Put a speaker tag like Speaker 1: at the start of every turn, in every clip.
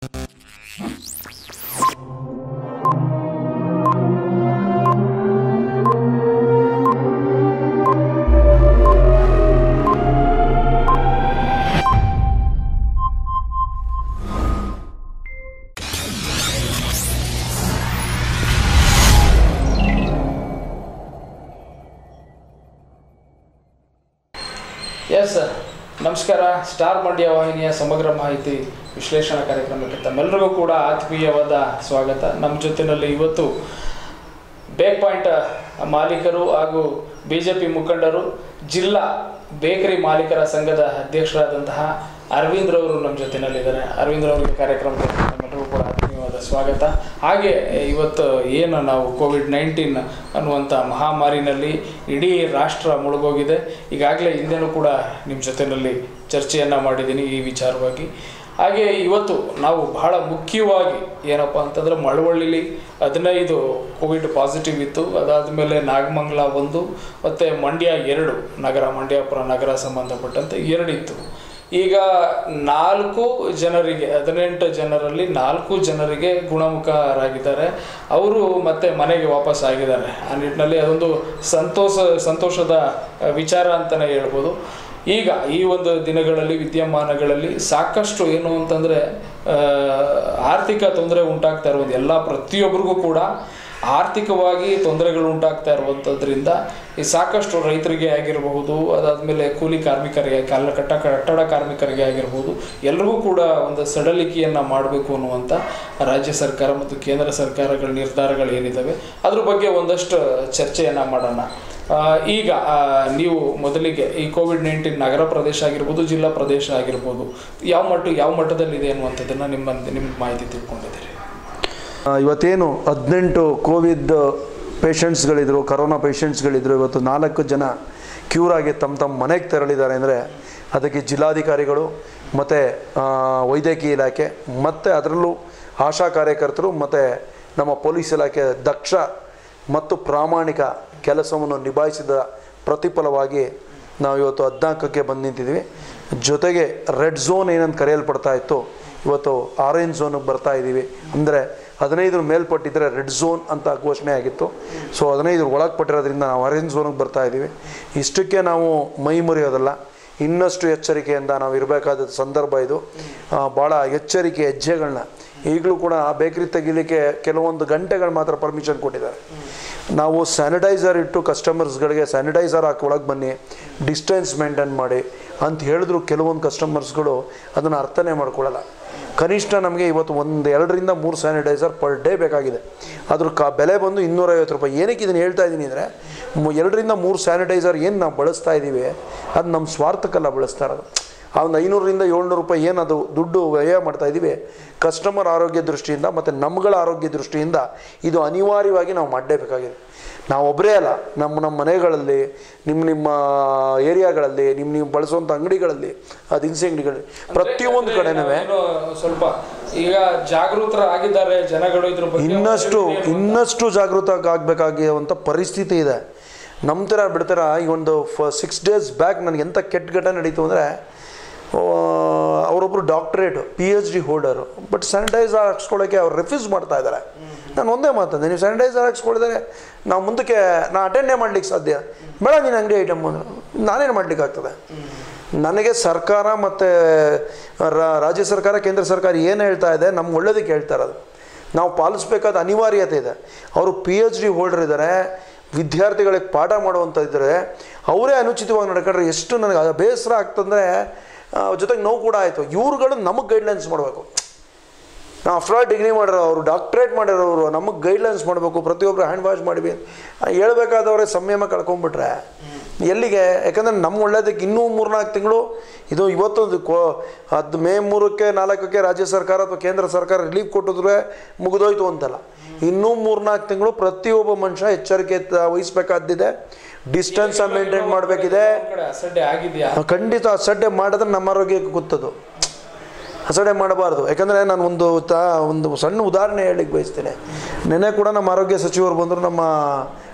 Speaker 1: S sir ನಮಸ್ಕಾರ star Mandya ವಾಹಿನಿಯ ಸಮಗ್ರ ಮಾಹಿತಿ ವಿಶ್ಲೇಷಣಾ ಕಾರ್ಯಕ್ರಮಕ್ಕೆ ತಮ್ಮೆಲ್ಲರಿಗೂ ಕೂಡ ಆತ್ಮೀಯವಾದ ಸ್ವಾಗತ ನಮ್ಮ ಜೊತೆಯಲ್ಲಿ ಇವತ್ತು ಬೇಕ್ ಪಾಯಿಂಟ್ ಮಾಲೀಕರು ಹಾಗೂ ಬಿ ಜೆ ಪಿ ಮುಖಂಡರು ಜಿಲ್ಲಾ ಬೇಕರಿ ಮಾಲೀಕರ ಸಂಘದ ಅಧ್ಯಕ್ಷರಾದಂತಹ ಅರವಿಂದ್ ರವರು ನಮ್ಮ ಜೊತೆನಲ್ಲಿದ್ದಾರೆ ಅರವಿಂದ್ ರವರಿಗೆ ಕಾರ್ಯಕ್ರಮಕ್ಕೆ ನಮ್ಮೆಲ್ಲರಿಗೂ ಕೂಡ ಆತ್ಮೀಯವಾದ ಸ್ವಾಗತ ಹಾಗೆ ಇವತ್ತು ಏನು ನಾವು ಕೋವಿಡ್ ನೈನ್ಟೀನ್ ಅನ್ನುವಂಥ ಮಹಾಮಾರಿನಲ್ಲಿ ಇಡೀ ರಾಷ್ಟ್ರ ಮುಳುಗೋಗಿದೆ ಈಗಾಗಲೇ ಹಿಂದೆನೂ ಕೂಡ ನಿಮ್ಮ ಜೊತೆಯಲ್ಲಿ ಚರ್ಚೆಯನ್ನು ಮಾಡಿದ್ದೀನಿ ಈ ವಿಚಾರವಾಗಿ ಹಾಗೆ ಇವತ್ತು ನಾವು ಬಹಳ ಮುಖ್ಯವಾಗಿ ಏನಪ್ಪ ಅಂತಂದ್ರೆ ಮಳವಳ್ಳಿಲಿ ಹದಿನೈದು ಕೋವಿಡ್ ಪಾಸಿಟಿವ್ ಇತ್ತು ಅದಾದಮೇಲೆ ನಾಗಮಂಗಲ ಒಂದು ಮತ್ತು ಮಂಡ್ಯ ಎರಡು ನಗರ ಮಂಡ್ಯಪುರ ನಗರ ಸಂಬಂಧಪಟ್ಟಂತೆ ಎರಡಿತ್ತು ಈಗ ನಾಲ್ಕು ಜನರಿಗೆ ಹದಿನೆಂಟು ಜನರಲ್ಲಿ ನಾಲ್ಕು ಜನರಿಗೆ ಗುಣಮುಖರಾಗಿದ್ದಾರೆ ಅವರು ಮತ್ತೆ ಮನೆಗೆ ವಾಪಸ್ ಆಗಿದ್ದಾರೆ ಆ ನಿಟ್ಟಿನಲ್ಲಿ ಅದೊಂದು ಸಂತೋಷ ಸಂತೋಷದ ವಿಚಾರ ಅಂತಲೇ ಹೇಳ್ಬೋದು ಈಗ ಈ ಒಂದು ದಿನಗಳಲ್ಲಿ ವಿದ್ಯಮಾನಗಳಲ್ಲಿ ಸಾಕಷ್ಟು ಏನು ಅಂತಂದರೆ ಆರ್ಥಿಕ ತೊಂದರೆ ಉಂಟಾಗ್ತಾ ಇರುವುದು ಎಲ್ಲ ಪ್ರತಿಯೊಬ್ಬರಿಗೂ ಕೂಡ ಆರ್ಥಿಕವಾಗಿ ತೊಂದರೆಗಳು ಉಂಟಾಗ್ತಾ ಇರುವಂಥದ್ರಿಂದ ಈ ಸಾಕಷ್ಟು ರೈತರಿಗೆ ಆಗಿರಬಹುದು ಅದಾದಮೇಲೆ ಕೂಲಿ ಕಾರ್ಮಿಕರಿಗೆ ಕಾಲ ಕಟ್ಟ ಕಟ್ಟಡ ಕಾರ್ಮಿಕರಿಗೆ ಆಗಿರ್ಬೋದು ಎಲ್ರಿಗೂ ಕೂಡ ಒಂದು ಸಡಲಿಕೆಯನ್ನು ಮಾಡಬೇಕು ಅನ್ನುವಂಥ ರಾಜ್ಯ ಸರ್ಕಾರ ಮತ್ತು ಕೇಂದ್ರ ಸರ್ಕಾರಗಳ ನಿರ್ಧಾರಗಳು ಏನಿದ್ದಾವೆ ಅದ್ರ ಬಗ್ಗೆ ಒಂದಷ್ಟು ಚರ್ಚೆಯನ್ನು ಮಾಡೋಣ ಆ, ಈಗ ಆ, ನೀವು ಮೊದಲಿಗೆ ಈ ಕೋವಿಡ್ ನೈನ್ಟೀನ್ ನಗರ ಪ್ರದೇಶ ಆಗಿರ್ಬೋದು ಜಿಲ್ಲಾ ಪ್ರದೇಶ ಆಗಿರ್ಬೋದು ಯಾವ ಮಟ್ಟ ಯಾವ ಮಟ್ಟದಲ್ಲಿದೆ ಅನ್ನುವಂಥದ್ದನ್ನು ನಿಮ್ಮ ನಿಮ್ಮ ಮಾಹಿತಿ ತಿಳ್ಕೊಂಡಿದ್ದೀರಿ
Speaker 2: ಆ, ಇವತ್ತೇನು ಹದಿನೆಂಟು ಕೋವಿಡ್ ಪೇಷಂಟ್ಸ್ಗಳಿದ್ರು ಕರೋನಾ ಪೇಷಂಟ್ಸ್ಗಳಿದ್ರು ಇವತ್ತು ನಾಲ್ಕು ಜನ ಕ್ಯೂರ್ ಆಗಿ ತಮ್ಮ ತಮ್ಮ ಮನೆಗೆ ತೆರಳಿದ್ದಾರೆ ಅಂದರೆ ಅದಕ್ಕೆ ಜಿಲ್ಲಾಧಿಕಾರಿಗಳು ಮತ್ತು ವೈದ್ಯಕೀಯ ಇಲಾಖೆ ಮತ್ತು ಅದರಲ್ಲೂ ಆಶಾ ಕಾರ್ಯಕರ್ತರು ಮತ್ತು ನಮ್ಮ ಪೊಲೀಸ್ ಇಲಾಖೆ ದಕ್ಷ ಮತ್ತು ಪ್ರಾಮಾಣಿಕ ಕೆಲಸವನ್ನು ನಿಭಾಯಿಸಿದ ಪ್ರತಿಫಲವಾಗಿ ನಾವು ಇವತ್ತು ಹದಿನಾಲ್ಕಕ್ಕೆ ಬಂದು ನಿಂತಿದ್ದೀವಿ ಜೊತೆಗೆ ರೆಡ್ ಝೋನ್ ಏನಂತ ಕರೆಯಲ್ಪಡ್ತಾ ಇತ್ತು ಇವತ್ತು ಆರೆಂಜ್ ಝೋನಿಗೆ ಬರ್ತಾ ಇದ್ದೀವಿ ಅಂದರೆ ಹದಿನೈದರ ಮೇಲ್ಪಟ್ಟಿದ್ದರೆ ರೆಡ್ ಝೋನ್ ಅಂತ ಘೋಷಣೆ ಆಗಿತ್ತು ಸೊ ಹದಿನೈದರ ಒಳಗೆ ಪಟ್ಟಿರೋದ್ರಿಂದ ನಾವು ಆರೆಂಜ್ ಝೋನಿಗೆ ಬರ್ತಾ ಇದ್ದೀವಿ ಇಷ್ಟಕ್ಕೆ ನಾವು ಮೈ ಮುರಿಯೋದಲ್ಲ ಇನ್ನಷ್ಟು ಎಚ್ಚರಿಕೆಯಿಂದ ನಾವು ಇರಬೇಕಾದ ಸಂದರ್ಭ ಇದು ಆ, ಭಾಳ ಎಚ್ಚರಿಕೆ ಹೆಜ್ಜೆಗಳನ್ನ ಈಗಲೂ ಕೂಡ ಬೇಕರಿ ತೆಗಿಲಿಕ್ಕೆ ಕೆಲವೊಂದು ಗಂಟೆಗಳು ಮಾತ್ರ ಪರ್ಮಿಷನ್ ಕೊಟ್ಟಿದ್ದಾರೆ ನಾವು ಸ್ಯಾನಿಟೈಸರ್ ಇಟ್ಟು ಕಸ್ಟಮರ್ಸ್ಗಳಿಗೆ ಸ್ಯಾನಿಟೈಸರ್ ಹಾಕಿ ಒಳಗೆ ಬನ್ನಿ ಡಿಸ್ಟೆನ್ಸ್ ಮೇಂಟೈನ್ ಮಾಡಿ ಅಂತ ಹೇಳಿದ್ರು ಕೆಲವೊಂದು ಕಸ್ಟಮರ್ಸ್ಗಳು ಅದನ್ನು ಅರ್ಥನೇ ಮಾಡ್ಕೊಳ್ಳಲ್ಲ ಕನಿಷ್ಠ ನಮಗೆ ಇವತ್ತು ಒಂದು ಎರಡರಿಂದ ಮೂರು ಸ್ಯಾನಿಟೈಸರ್ ಪರ್ ಡೇ ಬೇಕಾಗಿದೆ ಅದ್ರ ಕ ಬೆಲೆ ಬಂದು ಇನ್ನೂರೈವತ್ತು ರೂಪಾಯಿ ಏನಕ್ಕೆ ಇದನ್ನು ಹೇಳ್ತಾ ಇದ್ದೀನಿ ಅಂದರೆ ಎರಡರಿಂದ ಮೂರು ಸ್ಯಾನಿಟೈಸರ್ ಏನು ನಾವು ಬಳಸ್ತಾ ಇದ್ದೀವಿ ಅದು ನಮ್ಮ ಸ್ವಾರ್ಥಕ್ಕೆಲ್ಲ ಬಳಸ್ತಾ ಇರೋದು ಆ ಒಂದು ಐನೂರರಿಂದ ಏಳ್ನೂರು ರೂಪಾಯಿ ಏನು ಅದು ದುಡ್ಡು ವ್ಯಯ ಮಾಡ್ತಾ ಇದ್ದೀವಿ ಕಸ್ಟಮರ್ ಆರೋಗ್ಯ ದೃಷ್ಟಿಯಿಂದ ಮತ್ತು ನಮ್ಮಗಳ ಆರೋಗ್ಯ ದೃಷ್ಟಿಯಿಂದ ಇದು ಅನಿವಾರ್ಯವಾಗಿ ನಾವು ಮಾಡಲೇಬೇಕಾಗಿದೆ ನಾವು ಒಬ್ಬರೇ ಅಲ್ಲ ನಮ್ಮ ನಮ್ಮ ಮನೆಗಳಲ್ಲಿ ನಿಮ್ಮ ನಿಮ್ಮ ಏರಿಯಾಗಳಲ್ಲಿ ನಿಮ್ಮ ನೀವು ಬಳಸುವಂಥ ಅಂಗಡಿಗಳಲ್ಲಿ ಆ ದಿನಸಿ ಅಂಗಡಿಗಳಲ್ಲಿ ಪ್ರತಿಯೊಂದು ಕಡೆನೂ
Speaker 1: ಏನು ಸ್ವಲ್ಪ ಈಗ ಜಾಗೃತರಾಗಿದ್ದಾರೆ ಜನಗಳು ಇದ್ರ ಬಗ್ಗೆ
Speaker 2: ಇನ್ನಷ್ಟು ಇನ್ನಷ್ಟು ಜಾಗೃತ ಆಗಬೇಕಾಗಿರುವಂಥ ಪರಿಸ್ಥಿತಿ ಇದೆ ನಮ್ಮ ಥರ ಬಿಡ್ತಾರ ಈ ಒಂದು ಫ ಸಿಕ್ಸ್ ಡೇಸ್ ಬ್ಯಾಕ್ ನನಗೆ ಎಂಥ ಕೆಟ್ಟ ಘಟನೆ ನಡೀತು ಅಂದರೆ ಅವರೊಬ್ಬರು doctorate P H D holder but sanitiser ಹಾಕ್ಸ್ಕೊಳ್ಳೋಕ್ಕೆ ಅವ್ರು ರಿಫ್ಯೂಸ್ ಮಾಡ್ತಾ ಇದ್ದಾರೆ ನಾನು ಒಂದೇ ಮಾತಂದೆ ನೀವು ಸ್ಯಾನಿಟೈಸರ್ ಹಾಕ್ಸ್ಕೊಳಿದ್ರೆ ನಾವು ಮುಂದಕ್ಕೆ ನಾ ಅಟೆಂಡೇ ಮಾಡ್ಲಿಕ್ಕೆ ಸಾಧ್ಯ ಬೇಡ ನೀನು ಅಂಗಡಿ ಐಟಮ್ ಅಂದ್ರೆ ನಾನೇನು ಮಾಡ್ಲಿಕ್ಕೆ ಆಗ್ತದೆ ನನಗೆ ಸರ್ಕಾರ ಮತ್ತು ರಾಜ್ಯ ಸರ್ಕಾರ ಕೇಂದ್ರ ಸರ್ಕಾರ ಏನು ಹೇಳ್ತಾ ಇದೆ ನಮ್ಮ ಒಳ್ಳೇದಕ್ಕೆ ಹೇಳ್ತಾ ಇರೋದು ನಾವು ಪಾಲಿಸ್ಬೇಕಾದ ಅನಿವಾರ್ಯತೆ ಇದೆ ಅವರು ಪಿ ಎಚ್ ಡಿ ಹೋಲ್ಡರ್ ಇದ್ದಾರೆ ವಿದ್ಯಾರ್ಥಿಗಳಿಗೆ ಪಾಠ ಮಾಡುವಂಥ ಇದ್ದಾರೆ ಅವರೇ ಅನುಚಿತವಾಗಿ ನಡ್ಕೊಂಡ್ರೆ ಎಷ್ಟು ನನಗೆ ಅದು ಬೇಸರ ಆಗ್ತಂದರೆ ಜೊತೆಗೆ ನೋವು ಕೂಡ ಆಯಿತು ಇವ್ರುಗಳು ನಮಗೆ ಗೈಡ್ಲೈನ್ಸ್ ಮಾಡಬೇಕು ನಾವು ಆಫ್ಟರ್ ಆಲ್ ಡಿಗ್ರಿ ಮಾಡಿರೋ ಅವರು ಡಾಕ್ಟ್ರೇಟ್ ಮಾಡಿರೋರು ನಮಗೆ ಗೈಡ್ಲೈನ್ಸ್ ಮಾಡಬೇಕು ಪ್ರತಿಯೊಬ್ಬರು ಹ್ಯಾಂಡ್ ವಾಶ್ ಮಾಡಿ ಹೇಳ್ಬೇಕಾದವರೇ ಸಂಯಮ ಕಳ್ಕೊಂಡ್ಬಿಟ್ರೆ ಎಲ್ಲಿಗೆ ಯಾಕಂದರೆ ನಮ್ಮ ಒಳ್ಳೇದಕ್ಕೆ ಇನ್ನೂ ಮೂರ್ನಾಲ್ಕು ತಿಂಗಳು ಇದು ಇವತ್ತೊಂದು ಕೋ ಅದು ಮೇ ಮೂರಕ್ಕೆ ನಾಲ್ಕಕ್ಕೆ ರಾಜ್ಯ ಸರ್ಕಾರ ಅಥವಾ ಕೇಂದ್ರ ಸರ್ಕಾರ ರಿಲೀಫ್ ಕೊಟ್ಟಿದ್ರೆ ಮುಗಿದೋಯ್ತು ಅಂತಲ್ಲ ಇನ್ನೂ ಮೂರ್ನಾಲ್ಕು ತಿಂಗಳು ಪ್ರತಿಯೊಬ್ಬ ಮನುಷ್ಯ ಎಚ್ಚರಿಕೆ ತ- ವಹಿಸ್ಬೇಕಾದ್ದಿದೆ ಡಿಸ್ಟೆನ್ಸ್ ಮೇಂಟೈನ್ ಮಾಡಬೇಕಿದೆ
Speaker 1: ಒಂದ್ ಕಡೆ ಅಸಡ್ಡೆ ಆಗಿದೆಯಾ
Speaker 2: ಖಂಡಿತ ಅಸಡ್ಡೆ ಮಾಡಿದ್ರೆ ನಮ್ಮ ಆರೋಗ್ಯಕ್ಕೆ ಗೊತ್ತದು ಅಸಡ್ಡೆ ಮಾಡಬಾರ್ದು ಯಾಕಂದರೆ ನಾನು ಒಂದು ತಾ ಒಂದು ಸಣ್ಣ ಉದಾಹರಣೆ ಹೇಳಿಕ್ಕೆ ಬಯಸ್ತೇನೆ ನೆನೆ ಕೂಡ ನಮ್ಮ ಆರೋಗ್ಯ ಸಚಿವರು ಬಂದರು ನಮ್ಮ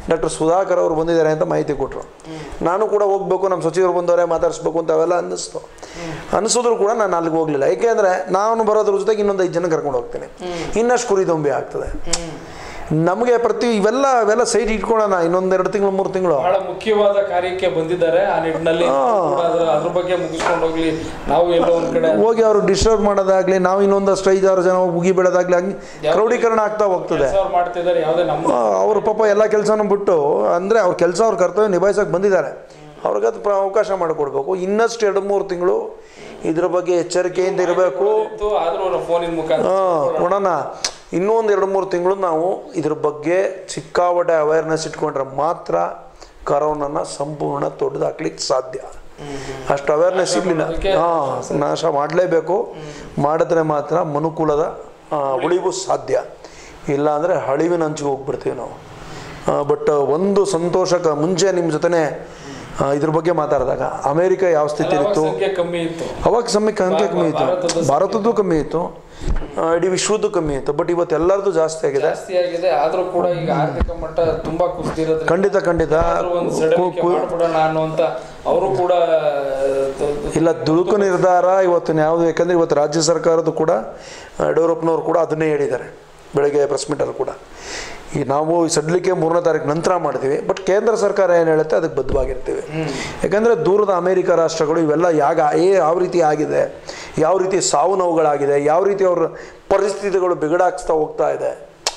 Speaker 2: ಡಾಕ್ಟರ್ ಸುಧಾಕರ್ ಅವರು ಬಂದಿದ್ದಾರೆ ಅಂತ ಮಾಹಿತಿ ಕೊಟ್ಟರು ನಾನು ಕೂಡ ಹೋಗ್ಬೇಕು ನಮ್ಮ ಸಚಿವರು ಬಂದವರೇ ಮಾತಾಡಿಸ್ಬೇಕು ಅಂತ ಅವೆಲ್ಲ ಅನ್ನಿಸ್ತು ಅನಿಸಿದ್ರು ಕೂಡ ನಾನು ಅಲ್ಲಿಗೆ ಹೋಗಲಿಲ್ಲ ಏಕೆಂದರೆ ನಾನು ಬರೋದ್ರ ಜೊತೆಗೆ ಇನ್ನೊಂದು ಐದು ಜನ ಕರ್ಕೊಂಡು ಹೋಗ್ತೀನಿ ಇನ್ನಷ್ಟು ಕುರಿದೊಂಬಿ ಆಗ್ತದೆ ನಮಗೆ ಪ್ರತಿ ಇವೆಲ್ಲ ಇವೆಲ್ಲ ಸೈಡ್ ಇಟ್ಕೊಳ್ಳೋಣ ಇನ್ನೊಂದೆರಡು ತಿಂಗಳು ಮೂರು ತಿಂಗಳು
Speaker 1: ಬಹಳ ಮುಖ್ಯವಾದ ಕಾರ್ಯಕ್ಕೆ ಬಂದಿದ್ದಾರೆ ಆ ನಿಟ್ಟಿನಲ್ಲಿ ನಾವು ಕೂಡ ಅದ್ರ ಅದ್ರ ಬಗ್ಗೆ ಮುಗಿಸ್ಕೊಂಡು ಹೋಗ್ಲಿ ನಾವು ಎಲ್ಲೋ ಒಂದ್ ಕಡೆ
Speaker 2: ಹೋಗಿ ಅವರು ಡಿಸ್ಟರ್ಬ್ ಮಾಡೋದಾಗ್ಲಿ ನಾವು ಇನ್ನೊಂದಷ್ಟು ಐದಾರು ಜನ ಮುಗಿ ಬೀಳೋದಾಗ್ಲಿ ಹಂಗೆ ಕ್ರೌಡೀಕರಣ ಆಗ್ತಾ ಹೋಗ್ತದೆ
Speaker 1: ಕೆಲಸ ಮಾಡ್ತಿದ್ದಾರೆ ಯಾವುದೇ ನಮ್ಮ
Speaker 2: ಅವರು ಪಾಪ ಎಲ್ಲ ಕೆಲಸನೂ ಬಿಟ್ಟು ಅಂದರೆ ಅವ್ರ ಕೆಲಸ ಅವ್ರ ಕರ್ತವ್ಯ ನಿಭಾಯಿಸೋಕೆ ಬಂದಿದ್ದಾರೆ ಅವ್ರಿಗದು ಪ್ರ ಅವಕಾಶ ಮಾಡಿಕೊಡ್ಬೇಕು ಇನ್ನಷ್ಟು ಎರಡು ಮೂರು ತಿಂಗಳು ಇದ್ರ ಬಗ್ಗೆ ಎಚ್ಚರಿಕೆಯಿಂದ ಇರಬೇಕು
Speaker 1: ಇತ್ತು ಆದ್ರೂ ಫೋನಿನ ಮುಖಾಂತರ
Speaker 2: ಕೊಡೋಣ ಇನ್ನೂ ಒಂದು ಎರಡು ಮೂರು ತಿಂಗಳು ನಾವು ಇದ್ರ ಬಗ್ಗೆ ಸಿಕ್ಕಾಪಟ್ಟೆ ಅವೇರ್ನೆಸ್ ಇಟ್ಕೊಂಡ್ರೆ ಮಾತ್ರ ಕರೋನನ್ನ ಸಂಪೂರ್ಣ ತೊಡೆದಾಕ್ಲಿಕ್ಕೆ ಸಾಧ್ಯ ಅಷ್ಟು ಅವೇರ್ನೆಸ್ ಇರಲಿಲ್ಲ ಹಾಂ ನಾಶ ಮಾಡಲೇಬೇಕು ಮಾಡಿದ್ರೆ ಮಾತ್ರ ಮನುಕುಲದ ಆ, ಉಳಿವು ಸಾಧ್ಯ ಇಲ್ಲ ಅಂದರೆ ಹಳಿವಿನ ಅಂಚಿಗೆ ಹೋಗ್ಬಿಡ್ತೀವಿ ನಾವು ಬಟ್ ಒಂದು ಸಂತೋಷಕ್ಕೆ ಮುಂಚೆ ನಿಮ್ಮ ಜೊತೆನೇ ಆ, ಇದ್ರ ಬಗ್ಗೆ ಮಾತಾಡಿದಾಗ ಅಮೇರಿಕ ಯಾವ ಸ್ಥಿತಿ
Speaker 1: ಅವಾಗ
Speaker 2: ಇತ್ತು
Speaker 1: ಸಂಖ್ಯೆ ಕಮ್ಮಿ ಇತ್ತು
Speaker 2: ಅವಾಗ ಸಮಯಕ್ಕೆ ಅಂಕೆ ಕಮ್ಮಿ ಇತ್ತು
Speaker 1: ಭಾರತದ
Speaker 2: ಭಾರತದ್ದು ಕಮ್ಮಿ ಇತ್ತು ಆ, ಇಡೀ ವಿಶ್ವದ್ದು ಕಮ್ಮಿ ಇತ್ತು ಬಟ್ ಇವತ್ತು ಎಲ್ಲರದ್ದು ಜಾಸ್ತಿ ಆಗಿದೆ
Speaker 1: ಜಾಸ್ತಿ ಆಗಿದೆ ಆದ್ರೂ ಕೂಡ ಈಗ ಆರ್ಥಿಕ ಮಟ್ಟ ತುಂಬಾ ಕುಸಿದಿರೋದ್ರಿಂದ
Speaker 2: ಖಂಡಿತ ಖಂಡಿತ
Speaker 1: ಆದ್ರೂ ಒಂದು ಸಡಿಲಿಕೆ ಮಾಡ್ಬಿಡೋಣ ಅನ್ನುವಂತ ಅವರು ಕೂಡ ತ- ತ-
Speaker 2: ಇಲ್ಲ ದುಡುಕು ನಿರ್ಧಾರ ಇವತ್ತಿನ ಯಾವುದು ಯಾಕಂದರೆ ಇವತ್ತು ರಾಜ್ಯ ಸರ್ಕಾರದ್ದು ಕೂಡ ಯಡಿಯೂರಪ್ಪನವ್ರು ಕೂಡ ಅದನ್ನೇ ಹೇಳಿದ್ದಾರೆ ಬೆಳಗ್ಗೆ ಪ್ರೆಸ್ ಮೀಟಲ್ಲಿ ಕೂಡ ಈ ನಾವು ಈ ಸಡ್ಲಿಕ್ಕೆ ಮೂರನೇ ತಾರೀಕು ನಂತರ ಮಾಡ್ತೀವಿ ಬಟ್ ಕೇಂದ್ರ ಸರ್ಕಾರ ಏನು ಹೇಳುತ್ತೆ ಅದಕ್ಕೆ ಬದ್ಧವಾಗಿರ್ತೀವಿ ಯಾಕಂದರೆ ದೂರದ ಅಮೇರಿಕ ರಾಷ್ಟ್ರಗಳು ಇವೆಲ್ಲ ಯಾಗ ಏ ಯಾವ ರೀತಿ ಆಗಿದೆ ಯಾವ ರೀತಿ ಸಾವು ನೋವುಗಳಾಗಿದೆ ಯಾವ ರೀತಿ ಅವ್ರ ಪರಿಸ್ಥಿತಿಗಳು ಬಿಗಡಾಗಿಸ್ತಾ ಹೋಗ್ತಾ ಇದೆ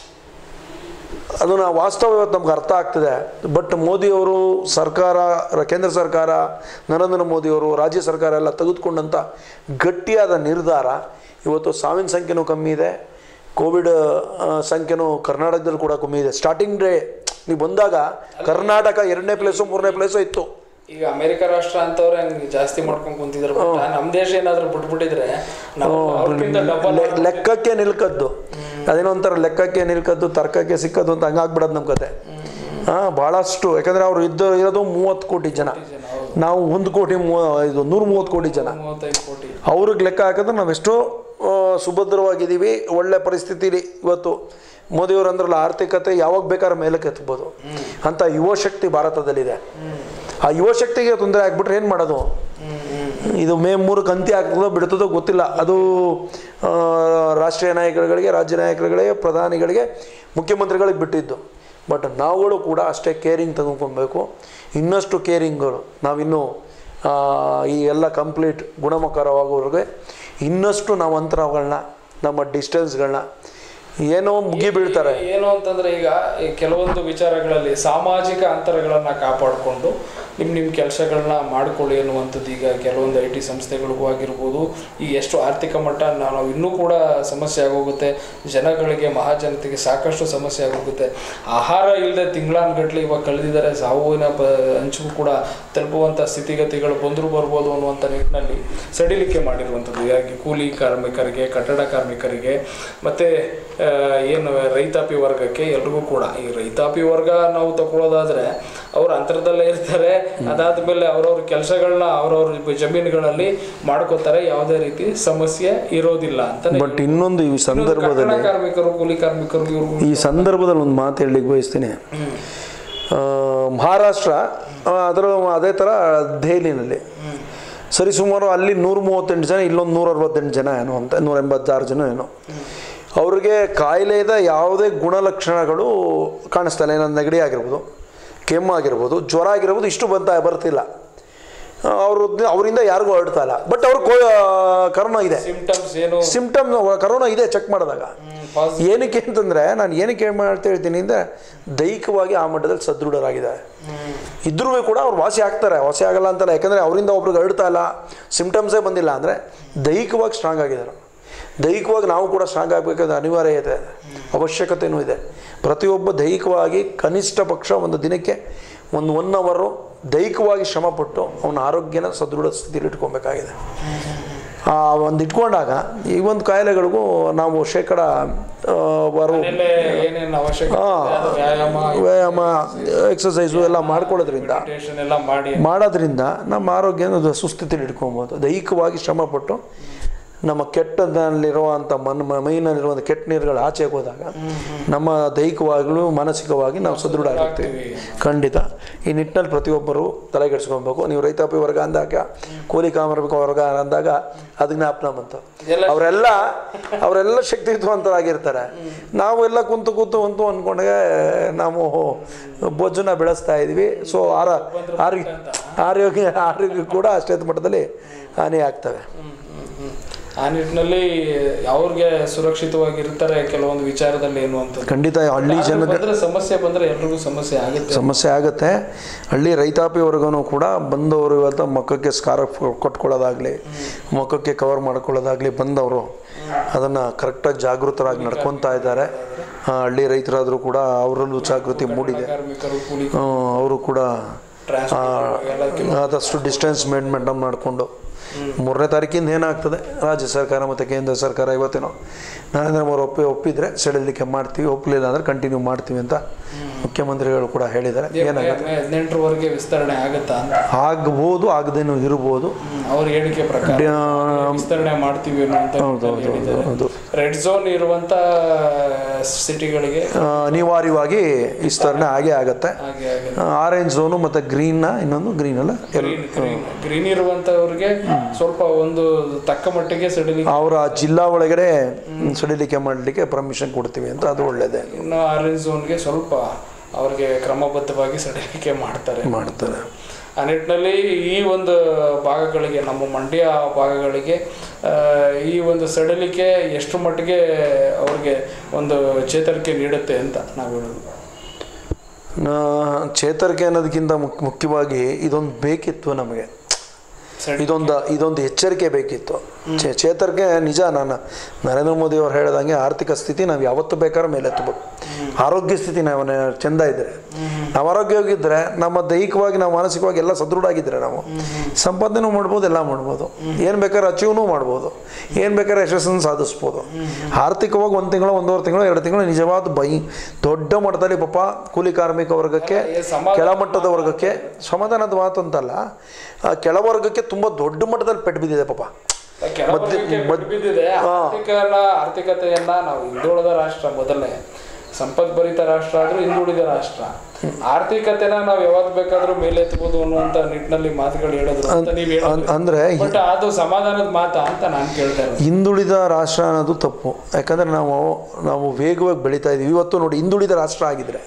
Speaker 2: ಅದನ್ನು ವಾಸ್ತವ ಇವತ್ತು ನಮ್ಗೆ ಅರ್ಥ ಆಗ್ತದೆ ಬಟ್ ಮೋದಿಯವರು ಸರ್ಕಾರ ರ- ಕೇಂದ್ರ ಸರ್ಕಾರ ನರೇಂದ್ರ ಮೋದಿಯವರು ರಾಜ್ಯ ಸರ್ಕಾರ ಎಲ್ಲ ತೆಗೆದುಕೊಂಡಂಥ ಗಟ್ಟಿಯಾದ ನಿರ್ಧಾರ ಇವತ್ತು ಸಾವಿನ ಸಂಖ್ಯೆನೂ ಕಮ್ಮಿ ಇದೆ ಕೋವಿಡ್ ಆ, ಸಂಖ್ಯೆನೂ ಕರ್ನಾಟಕದಲ್ಲಿ ಕೂಡ ಕಮ್ಮಿ ಇದೆ ಸ್ಟಾರ್ಟಿಂಗ್ ಡೇ ನೀವು ಬಂದಾಗ ಕರ್ನಾಟಕ ಎರಡನೇ ಪ್ಲೇಸು ಮೂರನೇ ಪ್ಲೇಸು ಇತ್ತು
Speaker 1: ಈಗ ಅಮೆರಿಕ ರಾಷ್ಟ್ರ ಅಂತವ್ರೆ ಹಂಗ್ ಜಾಸ್ತಿ ಮಾಡ್ಕೊಂಡ್ ಕುಂತಿದ್ರು but ನಮ್ ದೇಶ ಏನಾದ್ರು ಬಿಟ್ಬಿಟ್ಟಿದ್ರೆ ನಾವು ಅವ್ರಿಗಿಂತ ಡಬಲ್
Speaker 2: ಲೆ- ಲೆಕ್ಕಕ್ಕೆ ನಿಲ್ಕದ್ದು ಅದೇನೋ ಒಂಥರ ಲೆಕ್ಕಕ್ಕೆ ನಿಲ್ಕದ್ದು ತರ್ಕಕ್ಕೆ ಸಿಕ್ಕದ್ದು ಅಂತ ಹಂಗಾಗ್ಬಿಡೋದು ನಮ್ಮ ಕತೆ ಹಾಂ ಭಾಳಷ್ಟು ಯಾಕಂದರೆ ಅವ್ರು ಇದ್ದು ಇರೋದು ಮೂವತ್ತು ಕೋಟಿ ಜನ ನಾವು ಒಂದು ಕೋಟಿ ಮೂವ ಇದು ನೂರ ಮೂವತ್ತು ಕೋಟಿ ಜನ
Speaker 1: ಮೂವತ್ತೈದು ಕೋಟಿ
Speaker 2: ಅವ್ರಿಗೆ ಲೆಕ್ಕ ಹಾಕಿದ್ರೆ ನಾವೆಷ್ಟೋ ಆ, ಸುಭದ್ರವಾಗಿದ್ದೀವಿ ಒಳ್ಳೆ ಪರಿಸ್ಥಿತಿಲಿ ಇವತ್ತು ಮೋದಿಯವರು ಅಂದ್ರಲ್ಲ ಆರ್ಥಿಕತೆ ಯಾವಾಗ ಬೇಕಾದ್ರೆ ಮೇಲಕ್ಕೆ ಎತ್ಬೋದು ಅಂತ ಯುವಶಕ್ತಿ ಭಾರತದಲ್ಲಿದೆ ಆ ಯುವಶಕ್ತಿಗೆ ತೊಂದರೆ ಆಗ್ಬಿಟ್ರೆ ಏನು ಮಾಡೋದು ಇದು ಮೇ ಮೂರಕ್ಕೆ ಅಂತ್ಯ ಆಗ್ತದೋ ಬಿಡ್ತದೋ ಗೊತ್ತಿಲ್ಲ ಅದು ಆ, ರಾಷ್ಟ್ರೀಯ ನಾಯಕರುಗಳಿಗೆ ರಾಜ್ಯ ನಾಯಕರುಗಳಿಗೆ ಪ್ರಧಾನಿಗಳಿಗೆ ಮುಖ್ಯಮಂತ್ರಿಗಳಿಗೆ ಬಿಟ್ಟಿದ್ದು ಬಟ್ ನಾವುಗಳು ಕೂಡ ಅಷ್ಟೇ ಕೇರಿಂಗ್ ತೆಗೆದುಕೊಬೇಕು ಇನ್ನಷ್ಟು ಕೇರಿಂಗ್ಗಳು ನಾವಿನ್ನೂ ಆ, ಈ ಎಲ್ಲ ಕಂಪ್ಲೀಟ್ ಗುಣಮುಖರವಾಗೋವರೆಗೆ ಇನ್ನಷ್ಟು ನಾವು ಅಂತರಗಳನ್ನ ನಮ್ಮ ಡಿಸ್ಟೆನ್ಸ್ಗಳನ್ನ ಏನೋ ಮುಗಿ ಬೀಳ್ತಾರೆ
Speaker 1: ಏನು ಅಂತಂದ್ರೆ ಈಗ ಈ ಕೆಲವೊಂದು ವಿಚಾರಗಳಲ್ಲಿ ಸಾಮಾಜಿಕ ಅಂತರಗಳನ್ನ ಕಾಪಾಡಿಕೊಂಡು ನಿಮ್ ನಿಮ್ ಕೆಲಸಗಳನ್ನ ಮಾಡ್ಕೊಳ್ಳಿ ಅನ್ನುವಂಥದ್ದು ಈಗ ಕೆಲವೊಂದು ಐ ಟಿ ಸಂಸ್ಥೆಗಳಿಗೂ ಆಗಿರ್ಬೋದು ಈ ಎಷ್ಟು ಆರ್ಥಿಕ ಮಟ್ಟ ನಾವು ಇನ್ನೂ ಕೂಡ ಸಮಸ್ಯೆ ಆಗೋಗುತ್ತೆ ಜನಗಳಿಗೆ ಮಹಾಜನತೆಗೆ ಸಾಕಷ್ಟು ಸಮಸ್ಯೆ ಆಗೋಗುತ್ತೆ ಆಹಾರ ಇಲ್ಲದೆ ತಿಂಗಳಾನ್ಗಟ್ಲೆ ಇವಾಗ ಕಳೆದಿದ್ದಾರೆ ಸಾವಿನ ಪ ಅಂಚಿಗೂ ಕೂಡ ತಲುಪುವಂಥ ಸ್ಥಿತಿಗತಿಗಳು ಬಂದರೂ ಬರ್ಬೋದು ಅನ್ನುವಂಥ ನಿಟ್ಟಿನಲ್ಲಿ ಸಡಿಲಿಕೆ ಮಾಡಿರುವಂಥದ್ದು ಹೀಗಾಗಿ ಕೂಲಿ ಕಾರ್ಮಿಕರಿಗೆ ಕಟ್ಟಡ ಕಾರ್ಮಿಕರಿಗೆ ಮತ್ತು ಏನು ರೈತಾಪಿ ವರ್ಗಕ್ಕೆ ಎಲ್ರಿಗೂ ಕೂಡ ಈ ರೈತಾಪಿ ವರ್ಗ ನಾವು ತಗೊಳ್ಳೋದಾದ್ರೆ ಅವ್ರು ಅಂತರದಲ್ಲೇ ಇರ್ತಾರೆ ಅದಾದ್ಮೇಲೆ ಅವ್ರವ್ರ ಕೆಲಸಗಳನ್ನ ಅವ್ರವ್ರ ಜಮೀನುಗಳಲ್ಲಿ ಮಾಡ್ಕೋತಾರೆ ಯಾವುದೇ ರೀತಿ ಸಮಸ್ಯೆ ಇರೋದಿಲ್ಲ ಅಂತ
Speaker 2: ಬಟ್ ಇನ್ನೊಂದು ಈ ಸಂದರ್ಭದಲ್ಲಿ
Speaker 1: ಕಾರ್ಮಿಕರು ಕೂಲಿ ಕಾರ್ಮಿಕರು ಇವ್ರಿಗೂ
Speaker 2: ಈ ಸಂದರ್ಭದಲ್ಲಿ ಒಂದು ಮಾತು ಹೇಳಲಿಕ್ಕೆ ಬಯಸ್ತೀನಿ ಆ, ಮಹಾರಾಷ್ಟ್ರ ಆ, ಅದರ ಅದೇ ಥರ ದೆಹಲಿನಲ್ಲಿ ಸರಿ ಸುಮಾರು ಅಲ್ಲಿ ನೂರ ಮೂವತ್ತೆಂಟು ಜನ ಇಲ್ಲೊಂದು ನೂರ ಅರವತ್ತೆಂಟು ಜನ ಏನೋ ಅಂತ ನೂರ ಎಂಬತ್ತಾರು ಜನ ಏನೋ ಅವ್ರಿಗೆ ಕಾಯಿಲೆದ ಯಾವುದೇ ಗುಣಲಕ್ಷಣಗಳು ಕಾಣಿಸ್ತಾ ಇಲ್ಲ ಏನೋ ನೆಗಡಿ ಆಗಿರ್ಬೋದು ಕೆಮ್ಮು ಆಗಿರ್ಬೋದು ಜ್ವರ ಆಗಿರ್ಬೋದು ಇಷ್ಟು ಬಂತ ಬರ್ತಿಲ್ಲ ಅವರು ಅವರಿಂದ ಯಾರಿಗೂ ಹರಡ್ತಾ ಇಲ್ಲ ಬಟ್ ಅವ್ರು ಕೋ ಕರೋನಾ ಇದೆ
Speaker 1: ಸಿಂಪ್ಟಮ್ಸ್ ಏನು
Speaker 2: ಸಿಂಪ್ಟಮ್ ಕರೋನಾ ಇದೆ ಚೆಕ್ ಮಾಡಿದಾಗ
Speaker 1: ಪಾಸಿಟಿವ್
Speaker 2: ಏನಕ್ಕೆ ಅಂತಂದರೆ ನಾನು ಏನಕ್ಕೆ ಏನ್ ಮಾಡ್ತಾ ಹೇಳ್ತೀನಿ ಅಂದರೆ ದೈಹಿಕವಾಗಿ ಆ ಮಟ್ಟದಲ್ಲಿ ಸದೃಢರಾಗಿದ್ದಾರೆ ಇದ್ರೂ ಕೂಡ ಅವ್ರು ವಾಸಿ ಆಗ್ತಾರೆ ವಾಸಿ ಆಗಲ್ಲ ಅಂತಲ್ಲ ಯಾಕಂದರೆ ಅವರಿಂದ ಒಬ್ರಿಗೆ ಹರಡ್ತಾ ಇಲ್ಲ ಸಿಂಪ್ಟಮ್ಸೇ ಬಂದಿಲ್ಲ ಅಂದರೆ ದೈಹಿಕವಾಗಿ ಸ್ಟ್ರಾಂಗ್ ಆಗಿದ್ದಾರೆ ದೈಹಿಕವಾಗಿ ನಾವು ಕೂಡ ಸ್ಟ್ರಾಂಗ್ ಆಗಬೇಕಾದ ಅನಿವಾರ್ಯತೆ ಇದೆ ಅವಶ್ಯಕತೆಯೂ ಇದೆ ಪ್ರತಿಯೊಬ್ಬ ದೈಹಿಕವಾಗಿ ಕನಿಷ್ಠ ಪಕ್ಷ ಒಂದು ದಿನಕ್ಕೆ ಒಂದು ಒನ್ ಅವರು ದೈಹಿಕವಾಗಿ ಶ್ರಮಪಟ್ಟು ಅವನ ಆರೋಗ್ಯನ ಸದೃಢ ಸ್ಥಿತಿಯಲ್ಲಿ ಇಟ್ಕೊಬೇಕಾಗಿದೆ ಆ ಒಂದು ಇಟ್ಕೊಂಡಾಗ ಈ ಒಂದು ಕಾಯಿಲೆಗಳಿಗೂ ನಾವು ಶೇಕಡ ಆ, ಬರೋ
Speaker 1: ಮನೆಯಲ್ಲೇ ಏನೇನು ಅವಶ್ಯಕತೆ ಇದೆ, ಅದು ವ್ಯಾಯಾಮ
Speaker 2: ವ್ಯಾಯಾಮ ಎಕ್ಸಸೈಸು ಎಲ್ಲ ಮಾಡ್ಕೊಳ್ಳೋದ್ರಿಂದ
Speaker 1: ಮೆಡಿಟೇಷನ್ ಎಲ್ಲ ಮಾಡಿ
Speaker 2: ಮಾಡೋದ್ರಿಂದ ನಮ್ಮ ಆರೋಗ್ಯನ ಅದು ಸುಸ್ಥಿತಿಲಿ ಇಟ್ಕೊಬೋದು ದೈಹಿಕವಾಗಿ ಶ್ರಮಪಟ್ಟು ನಮ್ಮ ಕೆಟ್ಟದಲ್ಲಿರುವಂಥ ಮನ್ ಮೈನಲ್ಲಿರುವಂಥ ಕೆಟ್ಟ ನೀರುಗಳು ಆಚೆಗೆ ಹೋದಾಗ ನಮ್ಮ ದೈಹಿಕವಾಗಲೂ ಮಾನಸಿಕವಾಗಿ ನಾವು ಸದೃಢ ಆಗಿರ್ತೀವಿ ಖಂಡಿತ ಈ ನಿಟ್ಟಿನಲ್ಲಿ ಪ್ರತಿಯೊಬ್ಬರು ತಲೆಗೆಡಿಸ್ಕೊಬೇಕು ನೀವು ರೈತಾಪಿ ವರ್ಗ ಅಂದಾಗ ಕೂಲಿ ಕಾರ್ಮಿಕ ವರ್ಗ ಅಂದಾಗ ಅದು ಜ್ಞಾಪನ ಬಂತು
Speaker 1: ಎಲ್ಲ
Speaker 2: ಅವರೆಲ್ಲ ಅವರೆಲ್ಲ ಶಕ್ತಿಯುತವಂತರಾಗಿರ್ತಾರೆ ನಾವು ಎಲ್ಲ ಕುಂತು ಕೂತು ಅಂತು ಅಂದ್ಕೊಂಡಾಗ ನಾವು ಬೊಜ್ಜನ್ನ ಬೆಳೆಸ್ತಾ ಇದ್ವಿ ಸೊ ಆರ ಆರೋಗ್ಯ ಆರೋಗ್ಯ ಆರೋಗ್ಯ ಕೂಡ ಅಷ್ಟೇ ಮಟ್ಟದಲ್ಲಿ ಹಾನಿ ಆಗ್ತವೆ
Speaker 1: ಹ್ಮ್, ಹ್ಮ್, ಹ್ಮ್. ಆ ನಿಟ್ಟಿನಲ್ಲಿ ಅವ್ರಿಗೆ ಸುರಕ್ಷಿತವಾಗಿರ್ತಾರೆ ಕೆಲವೊಂದು ವಿಚಾರದಲ್ಲಿ ಏನು ಅಂತ
Speaker 2: ಖಂಡಿತ ಹಳ್ಳಿ ಜನ
Speaker 1: ಬಂದ್ರೆ ಸಮಸ್ಯೆ ಬಂದ್ರೆ ಎಲ್ರಿಗೂ ಸಮಸ್ಯೆ ಆಗುತ್ತೆ
Speaker 2: ಸಮಸ್ಯೆ ಆಗುತ್ತೆ ಹಳ್ಳಿ ರೈತಾಪಿ ವರ್ಗನೂ ಕೂಡ ಬಂದವರು ಇವತ್ತು ಮಕ್ಕಕ್ಕೆ ಸ್ಕಾರ್ಫ್ ಕೊಟ್ಕೊಳ್ಳೋದಾಗಲಿ ಮುಖಕ್ಕೆ ಕವರ್ ಮಾಡ್ಕೊಳ್ಳೋದಾಗಲಿ ಬಂದವರು ಅದನ್ನು ಕರೆಕ್ಟಾಗಿ ಜಾಗೃತರಾಗಿ ನಡ್ಕೊತಾ ಇದ್ದಾರೆ ಆ, ಹಳ್ಳಿ ರೈತರಾದರೂ ಕೂಡ ಅವರಲ್ಲೂ ಜಾಗೃತಿ ಮೂಡಿದೆ
Speaker 1: ಕಾರ್ಮಿಕರು ಕೂಲಿ
Speaker 2: ಆ, ಅವರು ಕೂಡ
Speaker 1: ಟ್ರಾನ್ಸ್ಪೋರ್ಟ್ ಎಲ್ಲ
Speaker 2: ಆದಷ್ಟು ಡಿಸ್ಟೆನ್ಸ್ ಮೇಂಟೈನ್ ಮಾಡಿಕೊಂಡು ಮೂರನೇ ತಾರೀಕಿಂದ ಏನಾಗ್ತದೆ ರಾಜ್ಯ ಸರ್ಕಾರ ಮತ್ತು ಕೇಂದ್ರ ಸರ್ಕಾರ ಇವತ್ತೇನೋ ನರೇಂದ್ರ ಮೋದಿ ಒಪ್ಪಿ ಒಪ್ಪಿದ್ರೆ ಸಡಿಲಿಕ್ಕೆ ಮಾಡ್ತೀವಿ ಒಪ್ಪಲಿಲ್ಲ ಅಂದರೆ ಕಂಟಿನ್ಯೂ ಮಾಡ್ತೀವಿ ಅಂತ ಮುಖ್ಯಮಂತ್ರಿಗಳು ಕೂಡ ಹೇಳಿದ್ದಾರೆ ಏನಾಗುತ್ತೆ
Speaker 1: ಮೇ ಹದಿನೆಂಟರವರೆಗೆ ವಿಸ್ತರಣೆ ಆಗುತ್ತಾ ಅಂತ
Speaker 2: ಆಗ್ಬೋದು ಆಗದೇನೂ ಇರ್ಬೋದು
Speaker 1: ಹ್ಮ್. ಅವ್ರ ಹೇಳಿಕೆ ಪ್ರಕಾರ ವಿಸ್ತರಣೆ ಮಾಡ್ತೀವಿ ಅನ್ನೋ ಅಂತ ನಿಟ್ಟಿನಲ್ಲಿ ಹೇಳಿದ್ದಾರೆ
Speaker 2: ಹೌದು
Speaker 1: ರೆಡ್ ಝೋನ್ ಇರುವಂತ ಸಿಟಿಗಳಿಗೆ
Speaker 2: ಆ, ಅನಿವಾರ್ಯವಾಗಿ ವಿಸ್ತರಣೆ ಆಗೇ ಆಗತ್ತೆ
Speaker 1: ಹಾಗೆ ಹಾಗೆ
Speaker 2: ಆರೆಂಜ್ ಝೋನು ಮತ್ತು ಗ್ರೀನ್ನ ಇನ್ನೊಂದು ಗ್ರೀನ್ ಅಲ್ಲ
Speaker 1: ಗ್ರೀನ್ ಗ್ರೀನ್ ಗ್ರೀನ್ ಇರುವಂತವ್ರಿಗೆ ಸ್ವಲ್ಪ ಒಂದು ತಕ್ಕ ಮಟ್ಟಿಗೆ ಸಡಿಲಿ
Speaker 2: ಅವರ ಜಿಲ್ಲಾ ಒಳಗಡೆ ಸಡಿಲಿಕೆ ಮಾಡಲಿಕ್ಕೆ ಪರ್ಮಿಷನ್ ಕೊಡ್ತೀವಿ ಅಂತ ಅದು ಒಳ್ಳೆಯದೇ
Speaker 1: ಇನ್ನು ಆರೆಂಜ್ ಝೋನ್ಗೆ ಸ್ವಲ್ಪ ಅವ್ರಿಗೆ ಕ್ರಮಬದ್ಧವಾಗಿ ಸಡಿಲಿಕೆ ಮಾಡ್ತಾರೆ
Speaker 2: ಮಾಡ್ತಾರೆ
Speaker 1: ಆ ನಿಟ್ಟಿನಲ್ಲಿ ಈ ಒಂದು ಭಾಗಗಳಿಗೆ ನಮ್ಮ ಮಂಡ್ಯ ಭಾಗಗಳಿಗೆ ಆ, ಈ ಒಂದು ಸಡಿಲಿಕೆ ಎಷ್ಟು ಮಟ್ಟಿಗೆ ಅವ್ರಿಗೆ ಒಂದು ಚೇತರಿಕೆ ನೀಡುತ್ತೆ ಅಂತ ನಾವು ಹೇಳೋದು
Speaker 2: ನಾ- ಚೇತರಿಕೆ ಅನ್ನೋದಕ್ಕಿಂತ ಮುಖ್ಯ ಮುಖ್ಯವಾಗಿ ಇದೊಂದು ಬೇಕಿತ್ತು ನಮಗೆ
Speaker 1: ಸಡಿ
Speaker 2: ಇದೊಂದು ಇದೊಂದು ಎಚ್ಚರಿಕೆ ಬೇಕಿತ್ತು ಚೇ ಚೇತರಿಕೆ ನಿಜ ನಾನು ನರೇಂದ್ರ ಮೋದಿ ಅವ್ರು ಹೇಳ್ದಂಗೆ ಆರ್ಥಿಕ ಸ್ಥಿತಿ ನಾವು ಯಾವತ್ತು ಬೇಕಾದ್ರೂ ಮೇಲೆತ್ತಬೇಕು ಆರೋಗ್ಯ ಸ್ಥಿತಿ ನಾವು ಚೆಂದ ಇದ್ದರೆ ನಾವು ಆರೋಗ್ಯವಾಗಿದ್ದರೆ ನಮ್ಮ ದೈಹಿಕವಾಗಿ ನಾವು ಮಾನಸಿಕವಾಗಿ ಎಲ್ಲ ಸದೃಢ ಆಗಿದ್ದರೆ ನಾವು ಸಂಪಾದನೆ ಮಾಡ್ಬೋದು ಎಲ್ಲ ಮಾಡ್ಬೋದು ಏನು ಬೇಕಾದ್ರೆ ಅಚೀವ್ನೂ ಮಾಡ್ಬೋದು ಏನು ಬೇಕಾದ್ರೆ ಯಶಸ್ಸನ್ನು ಸಾಧಿಸ್ಬೋದು ಆರ್ಥಿಕವಾಗಿ ಒಂದು ತಿಂಗಳು ಒಂದೂವರೆ ತಿಂಗಳು ಎರಡು ತಿಂಗಳು ನಿಜವಾದ ಬೈ ದೊಡ್ಡ ಮಟ್ಟದಲ್ಲಿ ಪಾಪ ಕೂಲಿ ಕಾರ್ಮಿಕ ವರ್ಗಕ್ಕೆ
Speaker 1: ಈ ಸಮಾಧಾನ
Speaker 2: ಕೆಳಮಟ್ಟದ ವರ್ಗಕ್ಕೆ ಸಮಾಧಾನದ ಮಾತು ಅಂತಲ್ಲ ಆ ಕೆಳವರ್ಗಕ್ಕೆ ತುಂಬ ದೊಡ್ಡ ಮಟ್ಟದಲ್ಲಿ ಪೆಟ್ಟು ಬಿದ್ದಿದೆ ಪಾಪ
Speaker 1: ಕೆಲವರಿಗೆ
Speaker 2: ಮದ್-
Speaker 1: ಬಿದ್ದಿದೆ ಆರ್ಥಿಕನ ಆರ್ಥಿಕತೆಯನ್ನ ನಾವು ಹಿಂದುಳಿದ ರಾಷ್ಟ್ರ ಮೊದಲನೇ ಸಂಪದ್ಭರಿತ ರಾಷ್ಟ್ರ ಆದ್ರೂ ಹಿಂದುಳಿದ ರಾಷ್ಟ್ರ ಆರ್ಥಿಕತೆನ ನಾವು ಯಾವತ್ ಬೇಕಾದ್ರೂ ಮೇಲೆತ್ತಬಹುದು ಅನ್ನುವಂತ ನಿಟ್ಟಿನಲ್ಲಿ ಮಾತುಗಳು ಹೇಳಿದ್ರು ಅಂತ ನೀವು
Speaker 2: ಅನ್- ಅಂದ್ರೆ
Speaker 1: ಬಟ್ ಅದು ಸಮಾಧಾನದ ಮಾತಾ ಅಂತ ನಾನು ಕೇಳ್ತಾ ಇರೋದು
Speaker 2: ಹಿಂದುಳಿದ ರಾಷ್ಟ್ರ ಅನ್ನೋದು ತಪ್ಪು ಯಾಕಂದರೆ ನಾವು ನಾವು ವೇಗವಾಗಿ ಬೆಳೀತಾ ಇದ್ದೀವಿ ಇವತ್ತು ನೋಡಿ ಹಿಂದುಳಿದ ರಾಷ್ಟ್ರ ಆಗಿದ್ರೆ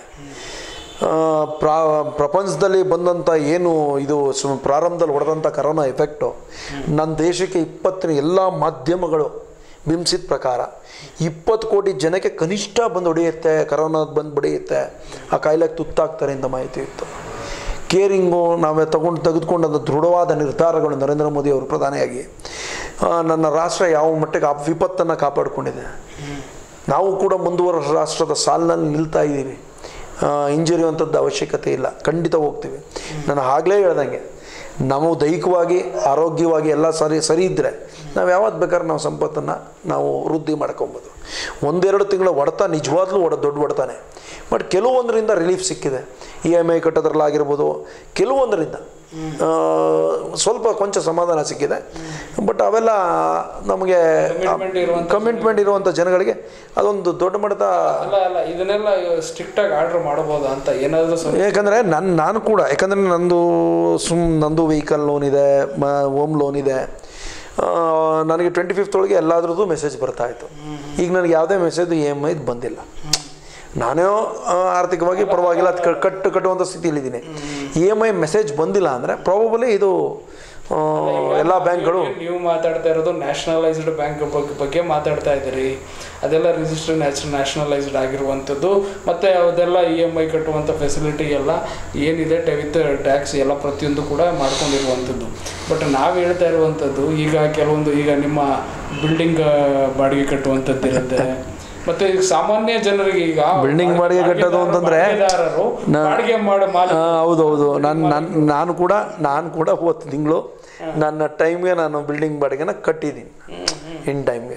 Speaker 2: ಆ, ಪ್ರಾ ಪ್ರಪಂಚದಲ್ಲಿ ಬಂದಂಥ ಏನು ಇದು ಸು ಪ್ರಾರಂಭದಲ್ಲಿ ಹೊಡೆದಂಥ ಕರೋನಾ ಎಫೆಕ್ಟು ನನ್ನ ದೇಶಕ್ಕೆ ಇಪ್ಪತ್ತಿನ ಎಲ್ಲ ಮಾಧ್ಯಮಗಳು ಬಿಂಬಿಸಿದ ಪ್ರಕಾರ ಇಪ್ಪತ್ತು ಕೋಟಿ ಜನಕ್ಕೆ ಕನಿಷ್ಠ ಬಂದು ಹೊಡೆಯುತ್ತೆ ಕರೋನಾ ಬಂದು ಬಡಿಯುತ್ತೆ ಆ ಕಾಯಿಲೆಗೆ ತುತ್ತಾಗ್ತಾರೆ ಅಂತ ಮಾಹಿತಿ ಇತ್ತು ಕೇರಿಂಗು ನಾವೇ ತಗೊಂಡು ತೆಗೆದುಕೊಂಡಂಥ ದೃಢವಾದ ನಿರ್ಧಾರಗಳು ನರೇಂದ್ರ ಮೋದಿ ಅವರು ಪ್ರಧಾನಿಯಾಗಿ ಆ, ನನ್ನ ರಾಷ್ಟ್ರ ಯಾವ ಮಟ್ಟಿಗೆ ಆ ವಿಪತ್ತನ್ನು ಕಾಪಾಡಿಕೊಂಡಿದೆ ನಾವು ಕೂಡ ಮುಂದುವರ ರಾಷ್ಟ್ರದ ಸಾಲಿನಲ್ಲಿ ನಿಲ್ತಾ ಇದ್ದೀವಿ ಆ, ಹಿಂಜರಿಯುವಂಥದ್ದು ಅವಶ್ಯಕತೆ ಇಲ್ಲ ಖಂಡಿತ ಹೋಗ್ತೀವಿ ನಾನು ಆಗಲೇ ಹೇಳ್ದಂಗೆ ನಾವು ದೈಹಿಕವಾಗಿ ಆರೋಗ್ಯವಾಗಿ ಎಲ್ಲ ಸರಿ ಸರಿ ಇದ್ದರೆ ನಾವು ಯಾವತ್ತು ಬೇಕಾದ್ರೆ ನಾವು ಸಂಪತ್ತನ್ನು ನಾವು ವೃದ್ಧಿ ಮಾಡ್ಕೊಬೋದು ಒಂದೆರಡು ತಿಂಗಳ ಹೊಡೆತ ನಿಜವಾಗ್ಲೂ ಹೊಡ ದೊಡ್ಡ ಹೊಡೆತಾನೆ ಬಟ್ ಕೆಲವೊಂದರಿಂದ ರಿಲೀಫ್ ಸಿಕ್ಕಿದೆ ಇ ಎಮ್ ಐ ಕಟ್ಟೋದ್ರಲ್ಲಾಗಿರ್ಬೋದು ಕೆಲವೊಂದರಿಂದ ಆ, ಸ್ವಲ್ಪ ಕೊಂಚ ಸಮಾಧಾನ ಸಿಕ್ಕಿದೆ ಬಟ್ ಅವೆಲ್ಲ ನಮಗೆ
Speaker 1: ಕಮಿಟ್ಮೆಂಟ್ ಇರುವಂತ
Speaker 2: ಕಮಿಟ್ಮೆಂಟ್ ಇರುವಂಥ ಜನಗಳಿಗೆ ಅದೊಂದು ದೊಡ್ಡ ಮಟ್ಟದ
Speaker 1: ಅಲ್ಲ ಅಲ್ಲ ಇದನ್ನೆಲ್ಲ ಸ್ಟ್ರಿಕ್ಟ್ ಆಗಿ ಆರ್ಡರ್ ಮಾಡಬಹುದಾ ಅಂತ ಏನಾದ್ರು ಸ್ವಲ್ಪ
Speaker 2: ಯಾಕಂದರೆ ನನ್ನ ನಾನು ಕೂಡ ಯಾಕಂದರೆ ನಂದು ಸುಮ್ ನಂದು ವೆಹಿಕಲ್ ಲೋನ್ ಇದೆ ಮ ಹೋಮ್ ಲೋನ್ ಇದೆ ಆ, ನನಗೆ ಟ್ವೆಂಟಿ ಫಿಫ್ತ್ ಒಳಗೆ ಎಲ್ಲಾದ್ರದ್ದು ಮೆಸೇಜ್ ಬರ್ತಾ ಇತ್ತು ಈಗ ನನಗೆ ಯಾವುದೇ ಮೆಸೇಜ್ ಇ ಎಮ್ ಐದು ಬಂದಿಲ್ಲ ನಾನೇ ಆ, ಆರ್ಥಿಕವಾಗಿ ಪರವಾಗಿಲ್ಲ ಅದ್ ಕ- ಕಟ್ಟು ಕಟ್ಟುವಂಥ ಸ್ಥಿತಿಯಲ್ಲಿದ್ದೀನಿ ಇ ಎಮ್ ಐ ಮೆಸೇಜ್ ಬಂದಿಲ್ಲ ಅಂದರೆ ಪ್ರಾಬಬಲಿ ಇದು ಆ, ಎಲ್ಲ ಬ್ಯಾಂಕ್ಗಳು
Speaker 1: ನೀವು ಮಾತಾಡ್ತಾ ಇರೋದು ನ್ಯಾಷನಲೈಸ್ಡ್ ಬ್ಯಾಂಕ್ ಬಗ್ಗೆ ಬಗ್ಗೆ ಮಾತಾಡ್ತಾ ಇದ್ದೀರಿ ಅದೆಲ್ಲ ರಿಜಿಸ್ಟರ್ ನ್ಯಾಷನಲೈಸ್ಡ್ ಆಗಿರುವಂಥದ್ದು ಮತ್ತೆ ಅದೆಲ್ಲ ಇ ಎಮ್ ಐ ಕಟ್ಟುವಂಥ ಫೆಸಿಲಿಟಿ ಎಲ್ಲ ಏನಿದೆ ವಿತ್ ಟ್ಯಾಕ್ಸ್ ಎಲ್ಲ ಪ್ರತಿಯೊಂದು ಕೂಡ ಮಾಡ್ಕೊಂಡಿರುವಂಥದ್ದು ಬಟ್ ನಾವು ಹೇಳ್ತಾ ಇರುವಂಥದ್ದು ಈಗ ಕೆಲವೊಂದು ಈಗ ನಿಮ್ಮ ಬಿಲ್ಡಿಂಗ್ ಬಾಡಿಗೆ ಕಟ್ಟುವಂಥದ್ದು ಇರುತ್ತೆ ಮತ್ತೆ ಈಗ ಸಾಮಾನ್ಯ ಜನರಿಗೆ ಈಗ
Speaker 2: Building ಬಾಡಿಗೆ ಕಟ್ಟೋದು ಅಂತಂದ್ರೆ
Speaker 1: ಬಾಡಿಗೆದಾರರು
Speaker 2: ನಾ-
Speaker 1: ಬಾಡಿಗೆ ಮಾಡೋ ಮಾಲೀಕ
Speaker 2: ಆ, ಹೌದು ಹೌದು ನಾನು ನಾನು ನಾನು ಕೂಡ ನಾನು ಕೂಡ ಹೋದ ತಿಂಗಳು ನನ್ನ ಟೈಮ್ಗೆ ನಾನು ಬಿಲ್ಡಿಂಗ್ ಬಾಡಿಗೆನ ಕಟ್ಟಿದ್ದೀನಿ ಇನ್ ಟೈಮ್ಗೆ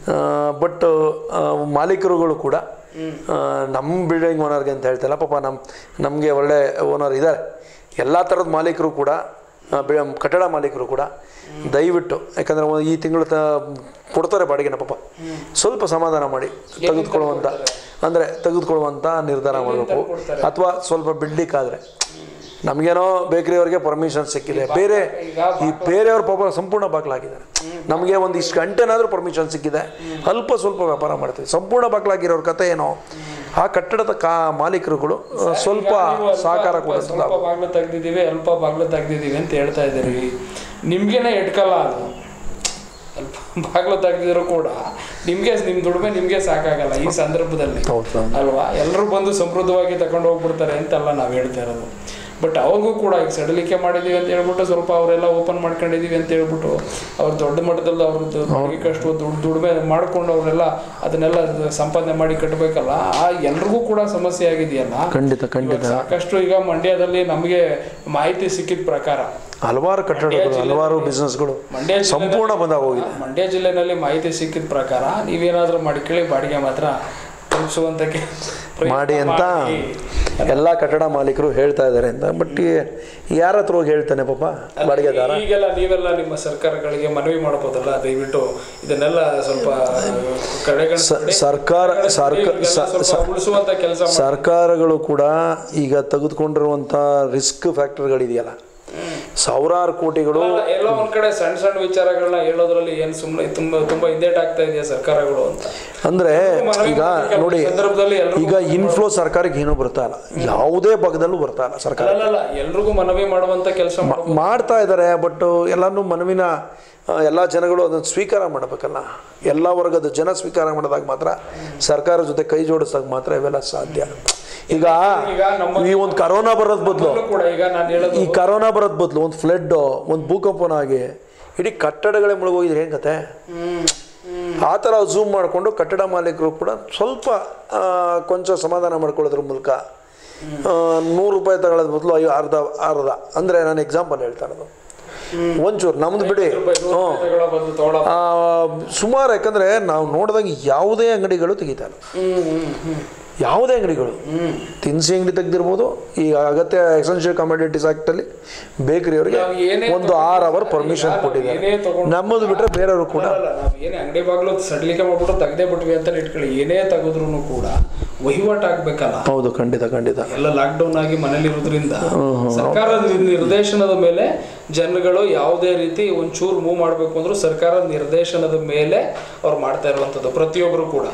Speaker 2: ಬಟ್ ಮಾಲೀಕರುಗಳು ಕೂಡ ಆ, ನಮ್ಮ ಬಿಲ್ಡಿಂಗ್ ಓನರ್ಗೆ ಅಂತ ಹೇಳ್ತಾಯಿಲ್ಲ ಪಾಪ ನಮ್ಮ ನಮಗೆ ಒಳ್ಳೆ ಓನರ್ ಇದ್ದಾರೆ ಎಲ್ಲ ಥರದ ಮಾಲೀಕರು ಕೂಡ ಆ, ಬೆ- ಕಟ್ಟಡ ಮಾಲೀಕರು ಕೂಡ ದಯವಿಟ್ಟು ಯಾಕಂದರೆ ಈ ತಿಂಗಳು ತ ಕೊಡ್ತಾರೆ ಬಾಡಿಗೆನ ಪಾಪ ಸ್ವಲ್ಪ ಸಮಾಧಾನ ಮಾಡಿ ತೆಗೆದುಕೊಳ್ಳುವಂಥ ಅಂದರೆ ತೆಗೆದುಕೊಳ್ಳುವಂಥ ನಿರ್ಧಾರ ಮಾಡಬೇಕು ಅಥವಾ ಸ್ವಲ್ಪ ಬಿಡ್ಲಿಕ್ಕಾದರೆ ನಮಗೇನೋ ಬೇಕರಿಯವ್ರಿಗೆ ಪರ್ಮಿಷನ್ ಸಿಕ್ಕಿದೆ ಬೇರೆ ಈ ಬೇರೆಯವ್ರ ಪಾಪ ಸಂಪೂರ್ಣ ಬಾಗ್ಲಾಗಿದ್ದಾರೆ ನಮಗೆ ಒಂದು ಇಷ್ಟು ಗಂಟೆನಾದರೂ ಪರ್ಮಿಷನ್ ಸಿಕ್ಕಿದೆ ಅಲ್ಪ ಸ್ವಲ್ಪ ವ್ಯಾಪಾರ ಮಾಡ್ತೀವಿ ಸಂಪೂರ್ಣ ಬಾಗ್ಲಾಗಿರೋರ ಕತೆ ಏನೋ ಆ ಕಟ್ಟಡದ ಕಾ ಮಾಲೀಕರುಗಳು ಆ, ಸ್ವಲ್ಪ ಸಹಕಾರ ಕೊಡುತ್ತೆ
Speaker 1: ಸ್ವಲ್ಪ ಬಾಗ್ಲು ತೆಗ್ದಿದೀವಿ ಅಲ್ಪ ಬಾಗ್ಲು ತೆಗ್ದಿದೀವಿ ಅಂತ ಹೇಳ್ತಾ ಇದ್ದೀರಿ ನಿಮ್ಗೇನೆ ಎಟ್ಕಲ್ಲ ಅದು ಅಲ್ಪ ಬಾಗ್ಲು ತೆಗ್ದಿದ್ರು ಕೂಡ ನಿಮ್ಗೆ ನಿಮ್ ದುಡಿಮೆ ನಿಮ್ಗೆ ಸಾಕಾಗಲ್ಲ ಈ ಸಂದರ್ಭದಲ್ಲಿ
Speaker 2: ಹೌದು
Speaker 1: ಅಲ್ವಾ ಎಲ್ಲರೂ ಬಂದು ಸಮೃದ್ಧವಾಗಿ ತಗೊಂಡು ಹೋಗ್ಬಿಡ್ತಾರೆ ಅಂತೆಲ್ಲ ನಾವು ಹೇಳ್ತಾ ಇರೋದು ಬಟ್ ಅವ್ರಿಗೂ ಕೂಡ ಈಗ ಸಡಲಿಕೆ ಮಾಡಿದೀವಿ ಅಂತ ಹೇಳ್ಬಿಟ್ಟು ಸ್ವಲ್ಪ ಅವರೆಲ್ಲ ಓಪನ್ ಮಾಡ್ಕೊಂಡಿದೀವಿ ಅಂತ ಹೇಳ್ಬಿಟ್ಟು ಅವ್ರು ದೊಡ್ಡ ಮಟ್ಟದಲ್ಲಿ ಅವ್ರದ್ದು ಬಾಡಿಗೆಷ್ಟು ದುಡ್ಡು ದುಡಿಮೆ ಮಾಡ್ಕೊಂಡು ಅವರೆಲ್ಲ ಅದನ್ನೆಲ್ಲ ಸಂಪಾದನೆ ಮಾಡಿ ಕಟ್ಟಬೇಕಲ್ಲ ಆ ಎಲ್ರಿಗೂ ಕೂಡ ಸಮಸ್ಯೆ ಆಗಿದೆಯಲ್ಲ
Speaker 2: ಖಂಡಿತ ಖಂಡಿತ
Speaker 1: ಸಾಕಷ್ಟು ಈಗ ಮಂಡ್ಯದಲ್ಲಿ ನಮಗೆ ಮಾಹಿತಿ ಸಿಕ್ಕಿದ ಪ್ರಕಾರ
Speaker 2: ಹಲವಾರು ಕಟ್ಟಡಗಳು ಹಲವಾರು ಬಿಸ್ನೆಸ್ಗಳು
Speaker 1: ಮಂಡ್ಯ ಜಿಲ್ಲೆ-
Speaker 2: ಸಂಪೂರ್ಣ ಬಂದಾಗೋಗಿದೆ
Speaker 1: ಮಂಡ್ಯ ಜಿಲ್ಲೆನಲ್ಲಿ ಮಾಹಿತಿ ಸಿಕ್ಕಿದ ಪ್ರಕಾರ ನೀವೇನಾದ್ರೂ ಮಾಡ್ಕೊಳ್ಳಿ ಬಾಡಿಗೆ ಮಾತ್ರ ತಲುಪಿಸುವಂತ
Speaker 2: ಮಾಡಿ ಅಂತ ಎಲ್ಲ ಕಟ್ಟಡ ಮಾಲೀಕರು ಹೇಳ್ತಾ ಇದ್ದಾರೆ ಅಂತ ಬಟ್ ಯಾರ ಹತ್ರ ಹೋಗಿ ಹೇಳ್ತಾನೆ ಪಾಪ ಬಾಡಿಗೆದಾರ
Speaker 1: ಈಗೆಲ್ಲ ನೀವೆಲ್ಲ ನಿಮ್ಮ ಸರ್ಕಾರಗಳಿಗೆ ಮನವಿ ಮಾಡಬಹುದಲ್ಲ ದಯವಿಟ್ಟು ಇದನ್ನೆಲ್ಲ ಸ್ವಲ್ಪ ಕಡೆಗಣಿಸಿ
Speaker 2: ಸ- ಸರ್ಕಾರ ಸರ್ಕ- ಸ- ಸ-
Speaker 1: ಉಳಿಸುವಂತ ಕೆಲಸ
Speaker 2: ಸರ್ಕಾರಗಳು ಕೂಡ ಈಗ ತೆಗೆದುಕೊಂಡಿರುವಂಥ ರಿಸ್ಕ್ ಫ್ಯಾಕ್ಟರ್ಗಳಿದೆಯಲ್ಲ ಸಾವಿರಾರು ಕೋಟಿಗಳು
Speaker 1: ಎಲ್ಲೋ ಒಂದ್ ಕಡೆ ಸಣ್ಣ ಸಣ್ಣ ವಿಚಾರಗಳನ್ನ ಹೇಳೋದ್ರಲ್ಲಿ ಏನ್ ಸುಮ್ಮನೆ ತುಂಬಾ ತುಂಬಾ ಹಿಂದೇಟ್ ಆಗ್ತಾ ಇದೆಯಾ ಸರ್ಕಾರಗಳು ಅಂತ
Speaker 2: ಅಂದರೆ ಈಗ ನೋಡಿ
Speaker 1: ಸಂದರ್ಭದಲ್ಲಿ ಎಲ್ರಿಗೂ
Speaker 2: ಈಗ ಇನ್ಫ್ಲೋ ಸರ್ಕಾರಕ್ಕೆ ಏನೂ ಬರ್ತಾ ಇಲ್ಲ ಯಾವುದೇ ಭಾಗದಲ್ಲೂ ಬರ್ತಾ ಇಲ್ಲ ಸರ್ಕಾರ
Speaker 1: ಅಲ್ಲಲ್ಲ ಎಲ್ರಿಗೂ ಮನವಿ ಮಾಡುವಂತ ಕೆಲಸ
Speaker 2: ಮಾ- ಮಾಡ್ತಾ ಇದ್ದಾರೆ ಬಟ್ ಎಲ್ಲನೂ ಮನವಿನ ಆ, ಎಲ್ಲ ಜನಗಳು ಅದನ್ನು ಸ್ವೀಕಾರ ಮಾಡಬೇಕಲ್ಲ ಎಲ್ಲ ವರ್ಗದ ಜನ ಸ್ವೀಕಾರ ಮಾಡಿದಾಗ ಮಾತ್ರ ಸರ್ಕಾರ ಜೊತೆ ಕೈ ಜೋಡಿಸಿದಾಗ ಮಾತ್ರ ಇವೆಲ್ಲ ಸಾಧ್ಯ ಈಗ
Speaker 1: ಈಗ ನಮ್ಮ
Speaker 2: ಈ ಒಂದು ಕರೋನಾ ಬರೋದ್ ಬದಲು
Speaker 1: ಕೂಡ ಈಗ ನಾನು ಹೇಳೋದು
Speaker 2: ಈ ಕರೋನಾ ಬರೋದ್ ಬದಲು ಒಂದು ಫ್ಲಡ್ ಒಂದು ಭೂಕಂಪನ ಆಗಿ ಇಡೀ ಕಟ್ಟಡಗಳೇ ಮುಳುಗೋಗಿದ್ರೆ ಹೆಂಗ್ ಕತೆ ಆ ಥರ ಝೂಮ್ ಮಾಡಿಕೊಂಡು ಕಟ್ಟಡ ಮಾಲೀಕರು ಕೂಡ ಸ್ವಲ್ಪ ಆ, ಕೊಂಚ ಸಮಾಧಾನ ಮಾಡ್ಕೊಳ್ಳೋದ್ರ ಮೂಲಕ ಆ, ನೂರು ರೂಪಾಯಿ ತಗೊಳ್ಳೋದ್ ಬದಲು ಅಯ್ಯೋ ಅರ್ಧ ಅರ್ಧ ಅಂದರೆ ನಾನು ಎಕ್ಸಾಂಪಲ್ ಹೇಳ್ತಾ ಇರೋದು ಒಂಚೂರು ನಮ್ದು ಬಿಡಿ ಹ್ಞೂ
Speaker 1: ತಗೊಳ್ಳೋ ಬಂದು ತಗೊಳ್ಳೋ
Speaker 2: ಆ, ಸುಮಾರು ಯಾಕಂದರೆ ನಾವು ನೋಡಿದಾಗ ಯಾವುದೇ ಅಂಗಡಿಗಳು ತೆಗಿತಾ ಇಲ್ಲ
Speaker 1: ಹ್ಮ್ ಹ್ಮ್ ಹ್ಮ್
Speaker 2: ಯಾವುದೇ ಅಂಗಡಿಗಳು ತಿನಿಸಿ ಅಂಗಡಿ ತೆಗ್ದಿರ್ಬೋದು ಈ ಅಗತ್ಯ ಎಸೆನ್ಷಿಯಲ್ ಕಮಾಡಿಟೀಸ್ ಆ್ಯಕ್ಟಲ್ಲಿ ಬೇಕರಿಯವರಿಗೆ
Speaker 1: ನಾವು ಏನೇ
Speaker 2: ಒಂದು ಆರು ಅವರ್ ಪರ್ಮಿಷನ್ ಕೊಟ್ಟಿದ್ದಾರೆ
Speaker 1: ಏನೇ ತಗೊಂಡು
Speaker 2: ನಮ್ಮದು ಬಿಟ್ಟರೆ ಬೇರೆಯವರು ಕೂಡ
Speaker 1: ಅಲ್ಲ ನಾವು ಏನೇ ಅಂಗಡಿ ಬಾಗ್ಲು ಸಡ್ಲಿಕೆ ಮಾಡ್ಬಿಟ್ಟು ತೆಗ್ದೇ ಬಿಟ್ವಿ ಅಂತ ಇಟ್ಕೊಳ್ಳಿ ಏನೇ ತೆಗೆದ್ರು ಕೂಡ ವಹಿವಾಟು ಆಗ್ಬೇಕಲ್ಲ
Speaker 2: ಹೌದು ಖಂಡಿತ ಖಂಡಿತ
Speaker 1: ಎಲ್ಲ ಲಾಕ್ಡೌನ್ ಆಗಿ ಮನೇಲಿ ಇರೋದ್ರಿಂದ ಸರ್ಕಾರದ ನಿರ್- ನಿರ್ದೇಶನದ ಮೇಲೆ ಜನಗಳು ಯಾವುದೇ ರೀತಿ ಒಂಚೂರು ಮೂವ್ ಮಾಡಬೇಕು ಅಂದ್ರೂ ಸರ್ಕಾರದ ನಿರ್ದೇಶನದ ಮೇಲೆ ಅವ್ರು ಮಾಡ್ತಾ ಇರುವಂಥದ್ದು ಪ್ರತಿಯೊಬ್ಬರು ಕೂಡ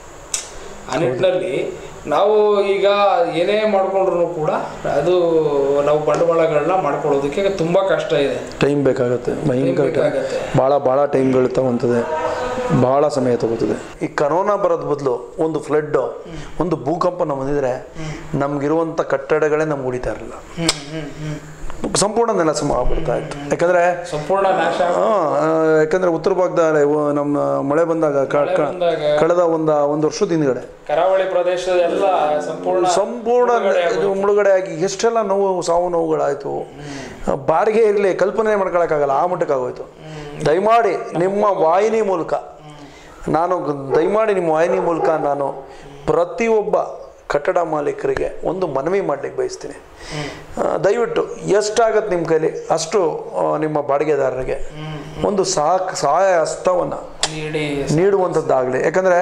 Speaker 1: ಆ ನಿಟ್ಟಿನಲ್ಲಿ ನಾವು ಈಗ ಏನೇ ಮಾಡ್ಕೊಂಡ್ರು ಕೂಡ ಅದು ನಾವು ಬಂಡವಾಳಗಳನ್ನ ಮಾಡ್ಕೊಳ್ಳೋದಕ್ಕೆ ತುಂಬಾ ಕಷ್ಟ ಇದೆ
Speaker 2: ಟೈಮ್ ಬೇಕಾಗುತ್ತೆ ಭಯಂಕರ ಟೈಮ್
Speaker 1: ಬೇಕಾಗತ್ತೆ.
Speaker 2: ಭಾಳ ಭಾಳ ಟೈಮ್ಗಳು ತಗೊತದೆ ಭಾಳ ಸಮಯ ತಗೋತದೆ ಈ ಕರೋನಾ ಬರೋದ್ ಬದಲು ಒಂದು ಫ್ಲಡ್ ಒಂದು ಭೂಕಂಪನ ಬಂದಿದ್ರೆ ನಮ್ಗಿರುವಂಥ ಕಟ್ಟಡಗಳೇ ನಮ್ಗೆ ಉಳಿತಾ ಇರಲಿಲ್ಲ
Speaker 1: ಹ್ಮ್ ಹ್ಮ್ ಹ್ಮ್
Speaker 2: ಸಂಪೂರ್ಣ ನೆಲಸಮ ಆಗ್ಬಿಡ್ತಾ ಇತ್ತು ಯಾಕಂದರೆ
Speaker 1: ಸಂಪೂರ್ಣ ನಾಶ
Speaker 2: ಯಾಕಂದರೆ ಉತ್ತರ ಭಾಗದ ನಮ್ಮ ಮಳೆ ಬಂದಾಗ ಕ- ಕ-
Speaker 1: ಬಂದಾಗ
Speaker 2: ಕಳೆದ ಒಂದು ಒಂದು ವರ್ಷದ ಹಿಂದ್ಗಡೆ
Speaker 1: ಕರಾವಳಿ ಪ್ರದೇಶದ ಎಲ್ಲ ಸಂಪೂರ್ಣ
Speaker 2: ಸಂಪೂರ್ಣ ಇದು ಮುಳುಗಡೆ ಆಗಿ ಎಷ್ಟೆಲ್ಲ ನೋವು ಸಾವು ನೋವುಗಳಾಯಿತು ಬಾಡಿಗೆ ಇರಲಿ ಕಲ್ಪನೆ ಮಾಡ್ಕೊಳಕ್ಕಾಗಲ್ಲ ಆ ಮಟ್ಟಕ್ಕೆ ಆಗೋಯ್ತು ದಯಮಾಡಿ ನಿಮ್ಮ ವಾಹಿನಿ ಮೂಲಕ ನಾನು ಗ- ದಯಮಾಡಿ ನಿಮ್ಮ ವಾಹಿನಿ ಮೂಲಕ ನಾನು ಪ್ರತಿಯೊಬ್ಬ ಕಟ್ಟಡ ಮಾಲೀಕರಿಗೆ ಒಂದು ಮನವಿ ಮಾಡ್ಲಿಕ್ಕೆ ಬಯಸ್ತೀನಿ ಆ, ದಯವಿಟ್ಟು ಎಷ್ಟಾಗತ್ತೆ ನಿಮ್ಮ ಕೈಲಿ ಅಷ್ಟು ಆ, ನಿಮ್ಮ ಬಾಡಿಗೆದಾರರಿಗೆ ಒಂದು ಸಹ ಸಹಾಯ ಹಸ್ತವನ್ನು
Speaker 1: ನೀಡಿ
Speaker 2: ನೀಡುವಂಥದ್ದಾಗಲಿ ಯಾಕಂದರೆ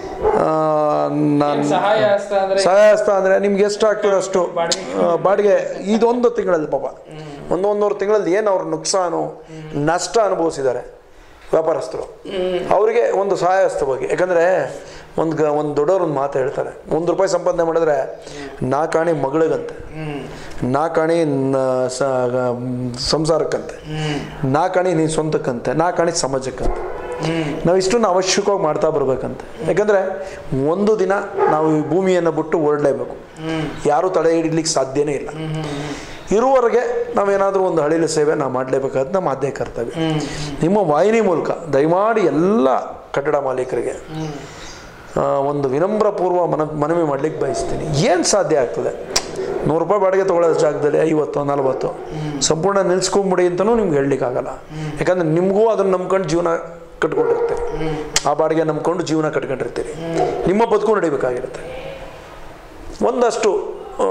Speaker 2: ನಾನು
Speaker 1: ಸಹಾಯ ಹಸ್ತ ಅಂದ್ರೆ
Speaker 2: ಸಹಾಯ ಹಸ್ತ ಅಂದರೆ ನಿಮ್ಗೆ ಎಷ್ಟು ಆಗ್ತದೆ ಅಷ್ಟು ಆ, ಬಾಡಿಗೆ ಇದೊಂದು ತಿಂಗಳಲ್ಲಿ ಪಾಪ ಒಂದು ಒಂದೂವರೆ ತಿಂಗಳಲ್ಲಿ ಏನು ಅವ್ರ ನುಕ್ಸಾನು ನಷ್ಟ ಅನುಭವಿಸಿದ್ದಾರೆ ವ್ಯಾಪಾರಸ್ಥರು ಅವರಿಗೆ ಒಂದು ಸಹಾಯ ಹಸ್ತ ಬಗ್ಗೆ ಯಾಕಂದರೆ ಒಂದು ಗ ಒಂದು ದೊಡ್ಡವ್ರು ಒಂದು ಮಾತು ಹೇಳ್ತಾರೆ ಒಂದು ರೂಪಾಯಿ ಸಂಪಾದನೆ ಮಾಡಿದ್ರೆ ನಾಲ್ಕಾಣಿ ಮಗಳಿಗಂತೆ
Speaker 1: ಹ್ಮ್
Speaker 2: ನಾಲ್ಕಾಣಿ ನ- ಸ- ಸಂಸಾರಕ್ಕಂತೆ ನಾಲ್ಕಾಣಿ ನೀನು ಸ್ವಂತಕ್ಕಂತೆ ನಾಲ್ಕಾಣಿ ಸಮಾಜಕ್ಕಂತೆ
Speaker 1: ಹ್ಮ್
Speaker 2: ನಾವು ಇಷ್ಟನ್ನು ಅವಶ್ಯಕವಾಗಿ ಮಾಡ್ತಾ ಬರ್ಬೇಕಂತೆ ಯಾಕಂದರೆ ಒಂದು ದಿನ ನಾವು ಈ ಭೂಮಿಯನ್ನು ಬಿಟ್ಟು ಹೊರಡಲೇಬೇಕು ಯಾರೂ ತಡೆ ಹಿಡಿಲಿಕ್ಕೆ ಸಾಧ್ಯನೇ ಇಲ್ಲ ಇರುವವರೆಗೆ ನಾವೇನಾದರೂ ಒಂದು ಹಳಿಲ ಸೇವೆ ನಾವು ಮಾಡಲೇಬೇಕಾದ ನಮ್ಮ ಆದ್ಯ ಕರ್ತವ್ಯ ನಿಮ್ಮ ವಾಹಿನಿ ಮೂಲಕ ದಯಮಾಡಿ ಎಲ್ಲ ಕಟ್ಟಡ ಮಾಲೀಕರಿಗೆ ಆ, ಒಂದು ವಿನಮ್ರಪೂರ್ವ ಮನ ಮನವಿ ಮಾಡ್ಲಿಕ್ಕೆ ಬಯಸ್ತೀನಿ ಏನು ಸಾಧ್ಯ ಆಗ್ತದೆ ನೂರು ರೂಪಾಯಿ ಬಾಡಿಗೆ ತೊಗೊಳ್ಳೋ ಜಾಗದಲ್ಲಿ ಐವತ್ತು ನಲ್ವತ್ತು ಸಂಪೂರ್ಣ ನಿಲ್ಸ್ಕೊಂಬಿಡಿ ಅಂತಲೂ ನಿಮ್ಗೆ ಹೇಳಲಿಕ್ಕಾಗಲ್ಲ ಯಾಕಂದ್ರೆ ನಿಮಗೂ ಅದನ್ನು ನಂಬ್ಕೊಂಡು ಜೀವನ ಕಟ್ಕೊಂಡಿರ್ತೀರಿ ಆ ಬಾಡಿಗೆ ನಂಬ್ಕೊಂಡು ಜೀವನ ಕಟ್ಕೊಂಡಿರ್ತೀರಿ ನಿಮ್ಮ ಬದುಕು ನಡಿಬೇಕಾಗಿರುತ್ತೆ ಒಂದಷ್ಟು ಆ,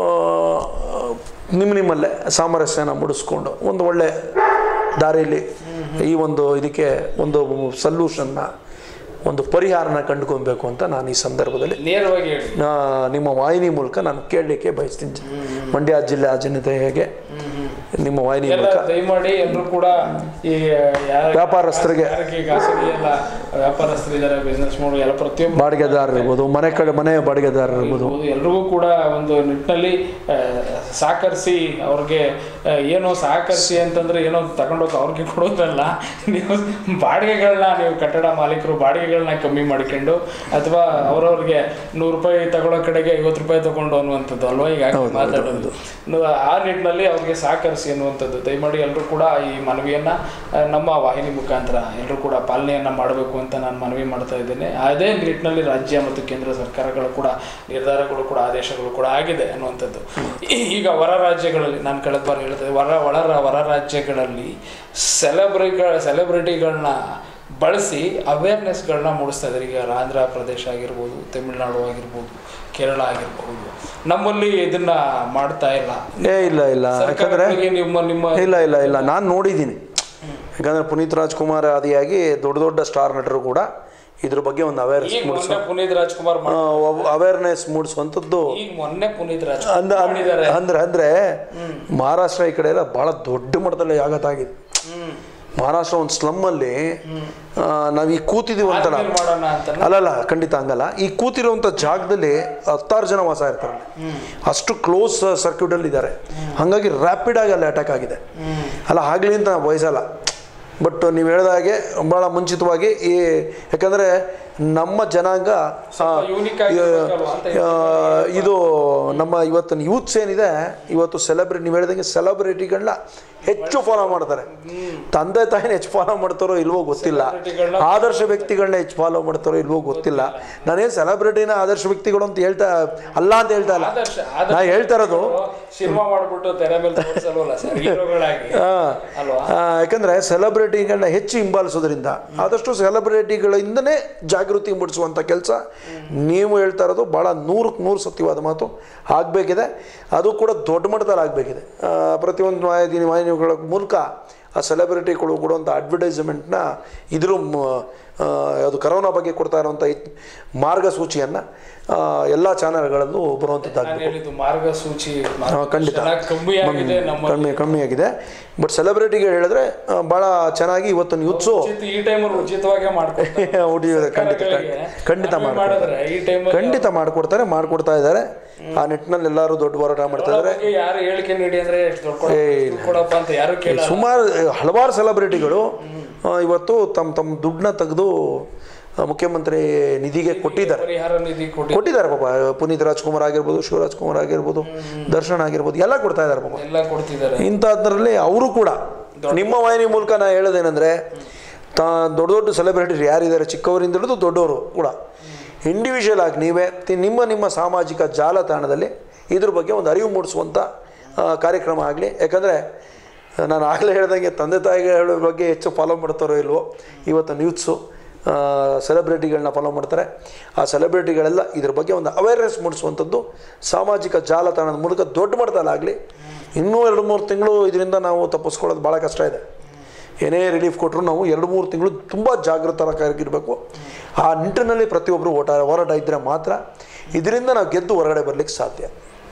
Speaker 2: ನಿಮ್ಮ ನಿಮ್ಮಲ್ಲೇ ಸಾಮರಸ್ಯನ ಮೂಡಿಸ್ಕೊಂಡು ಒಂದು ಒಳ್ಳೆ ದಾರಿಯಲ್ಲಿ ಈ ಒಂದು ಇದಕ್ಕೆ ಒಂದು ಸಲ್ಯೂಷನ್ನ ಒಂದು ಪರಿಹಾರನ ಕಂಡುಕೊಬೇಕು ಅಂತ ನಾನು ಈ ಸಂದರ್ಭದಲ್ಲಿ
Speaker 1: ನೇರವಾಗಿ ಹೇಳಿ
Speaker 2: ಆ, ನಿಮ್ಮ ವಾಹಿನಿ ಮೂಲಕ ನಾನು ಕೇಳಲಿಕ್ಕೆ ಬಯಸ್ತೀನಿ ಮಂಡ್ಯ ಜಿಲ್ಲೆ ಜನತೆಗೆ ನಿಮ್ಮ ವಾಹಿನಿ
Speaker 1: ಎಲ್ಲ
Speaker 2: ಮೂಲಕ
Speaker 1: ದಯಮಾಡಿ ಎಲ್ಲರೂ ಕೂಡ ಈ ಯಾರ
Speaker 2: ವ್ಯಾಪಾರಸ್ಥರಿಗೆ
Speaker 1: ಯಾರಿಗೆ ಖಾಸಗಿ ಎಲ್ಲ ವ್ಯಾಪಾರಸ್ಥರು ಇದ್ದಾರೆ ಬಿಸ್ನೆಸ್ ಮಾಡೋ ಎಲ್ಲ ಪ್ರತಿಯೊಬ್ಬರು
Speaker 2: ಬಾಡಿಗೆದಾರರು ಇರ್ಬೋದು ಮನೆ ಕಡೆ ಮನೆ ಬಾಡಿಗೆದಾರರು ಇರ್ಬೋದು
Speaker 1: ಎಲ್ರಿಗೂ ಕೂಡ ಒಂದು ನಿಟ್ಟಿನಲ್ಲಿ ಆ, ಸಹಕರಿಸಿ ಅವ್ರಿಗೆ ಆ, ಏನೋ ಸಹಕರಿಸಿ ಅಂತಂದ್ರೆ ಏನೋ ತಗೊಂಡೋಗಿ ಅವ್ರಿಗೆ ಕೊಡೋದ್ರಲ್ಲ ನೀವು ಬಾಡಿಗೆಗಳನ್ನ ನೀವು ಕಟ್ಟಡ ಮಾಲೀಕರು ಬಾಡಿಗೆಗಳನ್ನ ಕಮ್ಮಿ ಮಾಡ್ಕೊಂಡು ಅಥವಾ ಅವ್ರವ್ರಿಗೆ ನೂರು ರೂಪಾಯಿ ತಗೊಳ್ಳೋ ಕಡೆಗೆ ಐವತ್ತು ರೂಪಾಯಿ ತಗೊಂಡು ಅನ್ನುವಂಥದ್ದು ಅಲ್ವಾ ಈಗ ಮಾತಾಡೋದು ನು- ಆ ನಿಟ್ಟಿನಲ್ಲಿ ಅವ್ರಿಗೆ ಸಹಕರಿಸಿ ಅನ್ನುವಂಥದ್ದು ದಯಮಾಡಿ ಎಲ್ಲರೂ ಕೂಡ ಈ ಮನವಿಯನ್ನ ಆ, ನಮ್ಮ ವಾಹಿನಿ ಮುಖಾಂತರ ಎಲ್ಲರೂ ಕೂಡ ಪಾಲನೆಯನ್ನ ಮಾಡಬೇಕು ಅಂತ ನಾನು ಮನವಿ ಮಾಡ್ತಾ ಇದ್ದೇನೆ ಅದೇ ನಿಟ್ಟಿನಲ್ಲಿ ರಾಜ್ಯ ಮತ್ತು ಕೇಂದ್ರ ಸರ್ಕಾರಗಳು ಕೂಡ ನಿರ್ಧಾರಗಳು ಕೂಡ ಆದೇಶಗಳು ಕೂಡ ಆಗಿದೆ ಅನ್ನುವಂಥದ್ದು ಈಗ ಹೊರ ರಾಜ್ಯಗಳಲ್ಲಿ ನಾನು ಕಳೆದ ಬಾರಿ ಹೇಳಿದೆ ಹೊರ ಒಳ ಹೊರ ರಾಜ್ಯಗಳಲ್ಲಿ ಸೆಲೆಬ್ರಿಗಳ ಸೆಲೆಬ್ರಿಟಿಗಳನ್ನ ಬಳಸಿ ಅವೇರ್ನೆಸ್ಗಳನ್ನ ಮೂಡಿಸ್ತಾ ಇದ್ದಾರೆ ಈಗ ಆಂಧ್ರ ಪ್ರದೇಶ ಆಗಿರ್ಬೋದು ತಮಿಳುನಾಡು ಆಗಿರ್ಬೋದು ಕೇರಳ ಆಗಿರ್ಬೋದು ನಮ್ಮಲ್ಲಿ ಇದನ್ನ ಮಾಡ್ತಾ ಇಲ್ಲ
Speaker 2: ಏ ಇಲ್ಲ ಇಲ್ಲ ಯಾಕಂದ್ರೆ
Speaker 1: ಸರ್ಕಾರಗಳಿಗೆ ನಿಮ್ಮ ನಿಮ್ಮ
Speaker 2: ಇಲ್ಲ ಇಲ್ಲ ಇಲ್ಲ ನಾನು ನೋಡಿದ್ದೀನಿ ಯಾಕಂದ್ರೆ ಪುನೀತ್ ರಾಜ್ಕುಮಾರ್ ಆದಿಯಾಗಿ ದೊಡ್ಡ ದೊಡ್ಡ ಸ್ಟಾರ್ ನಟರು ಕೂಡ ಇದ್ರ ಬಗ್ಗೆ ಒಂದು ಅವೇರ್ನೆಸ್
Speaker 1: ಈಗ ಮೊನ್ನೆ ಪುನೀತ್ ರಾಜ್ಕುಮಾರ್ ಮಾಡ್-
Speaker 2: ಅವೇರ್ನೆಸ್ ಮೂಡಿಸುವಂಥದ್ದು
Speaker 1: ಈಗ ಮೊನ್ನೆ ಪುನೀತ್
Speaker 2: ಅಂದ
Speaker 1: ರಾಜ್ಕುಮಾರ್ ಮಾಡಿದ್ದಾರೆ
Speaker 2: ಅಂದ್ರೆ ಅಂದ್ರೆ ಮಹಾರಾಷ್ಟ್ರ ಈ ಕಡೆ ಎಲ್ಲ ಬಹಳ ದೊಡ್ಡ ಮಟ್ಟದಲ್ಲಿ ಆಗಿದೆ
Speaker 1: ಹ್ಮ್
Speaker 2: ಮಹಾರಾಷ್ಟ್ರ ಒಂದು ಸ್ಲಮ್ಮಲ್ಲಿ ನಾವು ಈ ಕೂತಿದೀವಿ ಅಂತಲ್ಲ
Speaker 1: ಆದ್ಮೇಲೆ ಮಾಡೋಣ ಅಂತ
Speaker 2: ಅಲ್ಲಲ್ಲ ಖಂಡಿತ ಹಂಗಲ್ಲ ಈ ಕೂತಿರುವಂಥ ಜಾಗದಲ್ಲಿ ಹತ್ತಾರು ಜನ ವಾಸ ಇರ್ತಾರೆ ಅಷ್ಟು ಕ್ಲೋಸ್ ಸರ್ಕ್ಯೂಟಲ್ಲಿ ಇದ್ದಾರೆ ಹಾಗಾಗಿ ರ್ಯಾಪಿಡ್ ಆಗಿ ಅಲ್ಲಿ ಅಟ್ಯಾಕ್ ಆಗಿದೆ ಅಲ್ಲ ಆಗಲಿ ಅಂತ ನಾವು ಬಯಸಲ್ಲ ಬಟ್ ನೀವು ಹೇಳಿದಾಗೆ ಭಾಳ ಮುಂಚಿತವಾಗಿ ಈ ಯಾಕಂದರೆ ನಮ್ಮ ಜನಾಂಗ ಆ,
Speaker 1: ಯೂನಿಕ್ ಆಗಿ ಇರ್ಬೇಕಲ್ವಾ ಅಂತ
Speaker 2: ಆ, ಇದು ನಮ್ಮ ಇವತ್ತಿನ ಯೂತ್ಸ್ ಏನಿದೆ ಇವತ್ತು ಸೆಲೆಬ್ರಿಟಿ ನೀವು ಹೇಳಿದಂಗೆ ಸೆಲೆಬ್ರಿಟಿಗಳನ್ನ ಹೆಚ್ಚು ಫಾಲೋ ಮಾಡ್ತಾರೆ ತಂದೆ ತಾಯಿನ ಹೆಚ್ಚು ಫಾಲೋ ಮಾಡ್ತಾರೋ ಇಲ್ವೋ ಗೊತ್ತಿಲ್ಲ
Speaker 1: Celebrityಗಳ್ನ
Speaker 2: ಆದರ್ಶ ವ್ಯಕ್ತಿಗಳನ್ನ ಹೆಚ್ಚು ಫಾಲೋ ಮಾಡ್ತಾರೋ ಇಲ್ವೋ ಗೊತ್ತಿಲ್ಲ ನಾನೇನು ಸೆಲೆಬ್ರಿಟಿನ ಆದರ್ಶ ವ್ಯಕ್ತಿಗಳು ಅಂತ ಹೇಳ್ತಾ ಅಲ್ಲ ಅಂತ ಹೇಳ್ತಾ ಇಲ್ಲ
Speaker 1: ಆದರ್ಶ
Speaker 2: ನಾ ಹೇಳ್ತಾ ಇರೋದು
Speaker 1: ಸಿನಿಮಾ ಮಾಡ್ಬಿಟ್ಟು ತೆರೆ ಮೇಲೆ ತೋರಿಸಲ್ವಲ್ಲ ಸರ್ ಹೀರೋಗಳಾಗಿ
Speaker 2: ಆ,
Speaker 1: ಅಲ್ವಾ
Speaker 2: ಆ, ಯಾಕಂದ್ರೆ ಸೆಲೆಬ್ರಿಟಿಗಳನ್ನ ಹೆಚ್ಚು ಹಿಂಬಾಲಿಸೋದ್ರಿಂದ ಆದಷ್ಟು ಸೆಲೆಬ್ರಿಟಿಗಳಿಂದನೇ ಜಾಗೃತಿ ಮೂಡಿಸುವಂಥ ಕೆಲಸ ನೀವು ಹೇಳ್ತಾ ಇರೋದು ಭಾಳ ನೂರಕ್ಕೆ ನೂರು ಸತ್ಯವಾದ ಮಾತು ಆಗಬೇಕಿದೆ ಅದು ಕೂಡ ದೊಡ್ಡ ಮಟ್ಟದಲ್ಲಿ ಆಗಬೇಕಿದೆ ಪ್ರತಿಯೊಂದು ವಾಹಿನಿ ವಾಹಿನಿಗಳ ಮೂಲಕ ಆ ಸೆಲೆಬ್ರಿಟಿಗಳು ಕೊಡುವಂಥ ಅಡ್ವರ್ಟೈಸ್ಮೆಂಟ್ನ ಇದ್ರ ಮ- ಆ, ಅದು ಕರೋನಾ ಬಗ್ಗೆ ಕೊಡ್ತಾ ಇರುವಂಥ ಇತ್- ಮಾರ್ಗಸೂಚಿಯನ್ನು ಎಲ್ಲ ಚಾನೆಲ್ಗಳಲ್ಲೂ ಬರುವಂಥದ್ದಾಗಬೇಕು
Speaker 1: ನಾನು ಹೇಳಿದ್ದು ಮಾರ್ಗಸೂಚಿ
Speaker 2: ಹಾ, ಖಂಡಿತ
Speaker 1: ಚೆನ್ನಾಗಿ ಕಮ್ಮಿ ಆಗಿದೆ ನಮ್ಮ
Speaker 2: ಕಮ್ಮಿ ಕಮ್ಮಿ ಆಗಿದೆ ಬಟ್ ಸೆಲೆಬ್ರಿಟಿಗೆ ಹೇಳಿದ್ರೆ ಆ, ಭಾಳ ಚೆನ್ನಾಗಿ ಇವತ್ತಿನ ಯೂತ್ಸು
Speaker 1: ಉಚಿತ ಈ ಟೈಮಲ್ಲಿ ಉಚಿತವಾಗೇ ಮಾಡ್ಕೊಡ್ತಾರೆ
Speaker 2: ಖಂಡಿತ ಖಂಡಿತ ಖಂಡಿತ
Speaker 1: ಕಮ್ಮಿ
Speaker 2: ಮಾಡ್ಕೊಡ್ತಾರೆ
Speaker 1: ಮಾಡಿದ್ರೆ ಈ ಟೈಮ್
Speaker 2: ಖಂಡಿತ ಮಾಡಿಕೊಡ್ತಾರೆ ಮಾಡಿಕೊಡ್ತಾ ಇದ್ದಾರೆ ಆ ನಿಟ್ಟಿನಲ್ಲಿ ಎಲ್ಲರೂ ದೊಡ್ಡ ಹೋರಾಟ ಮಾಡ್ತಾ ಇದ್ದಾರೆ
Speaker 1: ಯಾರು ಹೇಳಿಕೆ ನೀಡಿ ಅಂದ್ರೆ ಎಷ್ಟು ದೊಡ್ಡ ಕೊಡ- ಎಷ್ಟು ಕೊಡಪ್ಪ ಅಂತ ಯಾರು ಕೇಳ
Speaker 2: ಸುಮಾರು ಹಲವಾರು ಸೆಲೆಬ್ರಿಟಿಗಳು ಆ, ಇವತ್ತು ತಮ್ಮ ತಮ್ಮ ದುಡ್ಡನ್ನ ತೆಗೆದು ಮುಖ್ಯಮಂತ್ರಿ ನಿಧಿಗೆ ಕೊಟ್ಟಿದ್ದಾರೆ
Speaker 1: ಪರಿಹಾರ ನಿಧಿ ಕೊಟ್ಟು
Speaker 2: ಕೊಟ್ಟಿದ್ದಾರೆ ಪಾಪ ಪುನೀತ್ ರಾಜ್ಕುಮಾರ್ ಆಗಿರ್ಬೋದು ಶಿವರಾಜ್ ಕುಮಾರ್ ಆಗಿರ್ಬೋದು ದರ್ಶನ್ ಆಗಿರ್ಬೋದು ಎಲ್ಲ ಕೊಡ್ತಾ ಇದ್ದಾರೆ ಪಾಪ
Speaker 1: ಎಲ್ಲ ಕೊಡ್ತಿದ್ದಾರೆ
Speaker 2: ಇಂಥದ್ರಲ್ಲಿ ಅವರು ಕೂಡ ನಿಮ್ಮ ವಾಹಿನಿ ಮೂಲಕ ನಾ ಹೇಳೋದೇನೆಂದರೆ ತಾ ದೊಡ್ಡ ದೊಡ್ಡ ಸೆಲೆಬ್ರಿಟಿ ಯಾರಿದ್ದಾರೆ ಚಿಕ್ಕವರಿಂದ ಹಿಡಿದು ದೊಡ್ಡವರು ಕೂಡ ಇಂಡಿವಿಜುವಲ್ ಆಗಿ ನೀವೇ ತಿ- ನಿಮ್ಮ ನಿಮ್ಮ ಸಾಮಾಜಿಕ ಜಾಲತಾಣದಲ್ಲಿ ಇದ್ರ ಬಗ್ಗೆ ಒಂದು ಅರಿವು ಮೂಡಿಸುವಂಥ ಆ, ಕಾರ್ಯಕ್ರಮ ಆಗಲಿ ಯಾಕಂದರೆ ನಾನು ಆಗಲೇ ಹೇಳ್ದಂಗೆ ತಂದೆ ತಾಯಿಗಳ ಬಗ್ಗೆ ಹೆಚ್ಚು ಫಾಲೋ ಮಾಡ್ತಾರೋ ಇಲ್ವೋ ಇವತ್ತು ನ್ಯೂತ್ಸು ಸೆಲೆಬ್ರಿಟಿಗಳನ್ನ ಫಾಲೋ ಮಾಡ್ತಾರೆ ಆ ಸೆಲೆಬ್ರಿಟಿಗಳೆಲ್ಲ ಇದ್ರ ಬಗ್ಗೆ ಒಂದು ಅವೇರ್ನೆಸ್ ಮೂಡಿಸುವಂಥದ್ದು ಸಾಮಾಜಿಕ ಜಾಲತಾಣದ ಮೂಲಕ ದೊಡ್ಡ ಮಟ್ಟದಲ್ಲಾಗಲಿ ಇನ್ನೂ ಎರಡು ಮೂರು ತಿಂಗಳು ಇದರಿಂದ ನಾವು ತಪ್ಪಿಸ್ಕೊಳ್ಳೋದು ಭಾಳ ಕಷ್ಟ ಇದೆ ಏನೇ ರಿಲೀಫ್ ಕೊಟ್ಟರು ನಾವು ಎರಡು ಮೂರು ತಿಂಗಳು ತುಂಬ ಜಾಗೃತರಾಗಿರಬೇಕು ಆ ನಿಟ್ಟಿನಲ್ಲಿ ಪ್ರತಿಯೊಬ್ಬರು ಓಟ ಹೋರಾಟ ಇದ್ದರೆ ಮಾತ್ರ ಇದರಿಂದ ನಾವು ಗೆದ್ದು ಹೊರಗಡೆ ಬರಲಿಕ್ಕೆ ಸಾಧ್ಯ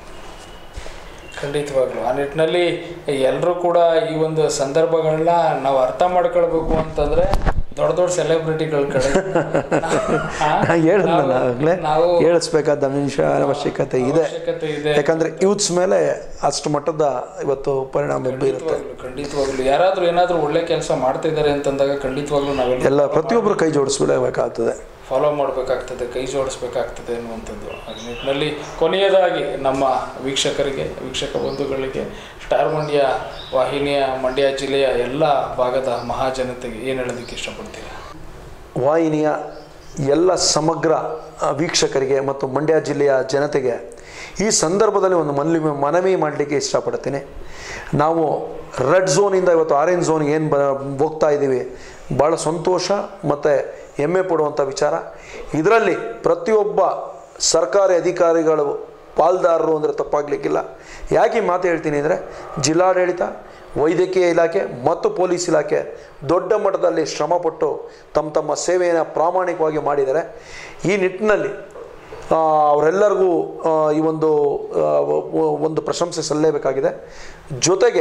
Speaker 1: ಖಂಡಿತವಾಗ್ಲು ಆ ನಿಟ್ಟಿನಲ್ಲಿ ಎಲ್ಲರೂ ಕೂಡ ಈ ಒಂದು ಸಂದರ್ಭಗಳನ್ನ ನಾವು ಅರ್ಥ ಮಾಡ್ಕೊಳ್ಬೇಕು ಅಂತಂದ್ರೆ ದೊಡ್ಡ ದೊಡ್ಡ ಸೆಲೆಬ್ರಿಟಿಗಳ ಕಡೆ ಹಾ?
Speaker 2: ಹೇಳಿದ್ನಲ್ಲ
Speaker 1: ನಾವು-
Speaker 2: ಆಗಲೇ
Speaker 1: ನಾವು
Speaker 2: ಹೇಳಿಸ್ಬೇಕಾದ ನಿಮಿಷ ಅವಶ್ಯಕತೆ ಇದೆ
Speaker 1: ಅವಶ್ಯಕತೆ ಇದೆ
Speaker 2: ಯಾಕಂದರೆ ಯೂತ್ಸ್ ಮೇಲೆ ಅಷ್ಟು ಮಟ್ಟದ ಇವತ್ತು ಪರಿಣಾಮ ಬೀರುತ್ತೆ
Speaker 1: ಖಂಡಿತವಾಗ್ಲು ಖಂಡಿತವಾಗ್ಲು ಯಾರಾದ್ರೂ ಏನಾದ್ರೂ ಒಳ್ಳೆ ಕೆಲಸ ಮಾಡ್ತಾ ಇದ್ದಾರೆ ಅಂತಂದಾಗ ಖಂಡಿತವಾಗ್ಲು ನಾವೆಲ್ಲ
Speaker 2: ಎಲ್ಲ ಪ್ರತಿಯೊಬ್ಬರು ಕೈ ಜೋಡಿಸ್ಬಿಡಬೇಕಾಗ್ತದೆ
Speaker 1: ಫಾಲೋ ಮಾಡಬೇಕಾಗ್ತದೆ ಕೈ ಜೋಡಿಸ್ಬೇಕಾಗ್ತದೆ ಅನ್ನುವಂಥದ್ದು ಆ ನಿಟ್ಟಿನಲ್ಲಿ ಕೊನೆಯದಾಗಿ ನಮ್ಮ ವೀಕ್ಷಕರಿಗೆ ವೀಕ್ಷಕ ಬಂಧುಗಳಿಗೆ ಸ್ಟಾರ್ ಮಂಡ್ಯ ವಾಹಿನಿಯ ಮಂಡ್ಯ ಜಿಲ್ಲೆಯ ಎಲ್ಲ ಭಾಗದ ಮಹಾಜನತೆಗೆ ಏನು ಹೇಳೋದಕ್ಕೆ ಇಷ್ಟಪಡ್ತೀರಾ
Speaker 2: ವಾಹಿನಿಯ ಎಲ್ಲ ಸಮಗ್ರ ಆ, ವೀಕ್ಷಕರಿಗೆ ಮತ್ತು ಮಂಡ್ಯ ಜಿಲ್ಲೆಯ ಜನತೆಗೆ ಈ ಸಂದರ್ಭದಲ್ಲಿ ಒಂದು ಮನವಿ ಮನವಿ ಮಾಡಲಿಕ್ಕೆ ಇಷ್ಟಪಡ್ತೀನಿ ನಾವು ರೆಡ್ ಝೋನಿಂದ ಇವತ್ತು ಆರೆಂಜ್ ಝೋನ್ಗೆ ಏನು ಬ ಹೋಗ್ತಾ ಇದ್ದೀವಿ ಭಾಳ ಸಂತೋಷ ಮತ್ತು ಹೆಮ್ಮೆ ಪಡುವಂಥ ವಿಚಾರ ಇದರಲ್ಲಿ ಪ್ರತಿಯೊಬ್ಬ ಸರ್ಕಾರಿ ಅಧಿಕಾರಿಗಳು ಪಾಲ್ದಾರರು ಅಂದರೆ ತಪ್ಪಾಗಲಿಕ್ಕಿಲ್ಲ ಯಾಕೆ ಈ ಮಾತು ಹೇಳ್ತೀನಿ ಅಂದರೆ ಜಿಲ್ಲಾಡಳಿತ ವೈದ್ಯಕೀಯ ಇಲಾಖೆ ಮತ್ತು ಪೊಲೀಸ್ ಇಲಾಖೆ ದೊಡ್ಡ ಮಟ್ಟದಲ್ಲಿ ಶ್ರಮಪಟ್ಟು ತಮ್ಮ ತಮ್ಮ ಸೇವೆಯನ್ನು ಪ್ರಾಮಾಣಿಕವಾಗಿ ಮಾಡಿದ್ದಾರೆ ಈ ನಿಟ್ಟಿನಲ್ಲಿ ಆ, ಅವರೆಲ್ಲರಿಗೂ ಆ, ಈ ಒಂದು ಆ, ಒ- ಒಂದು ಪ್ರಶಂಸೆ ಸಲ್ಲಲೇಬೇಕಾಗಿದೆ ಜೊತೆಗೆ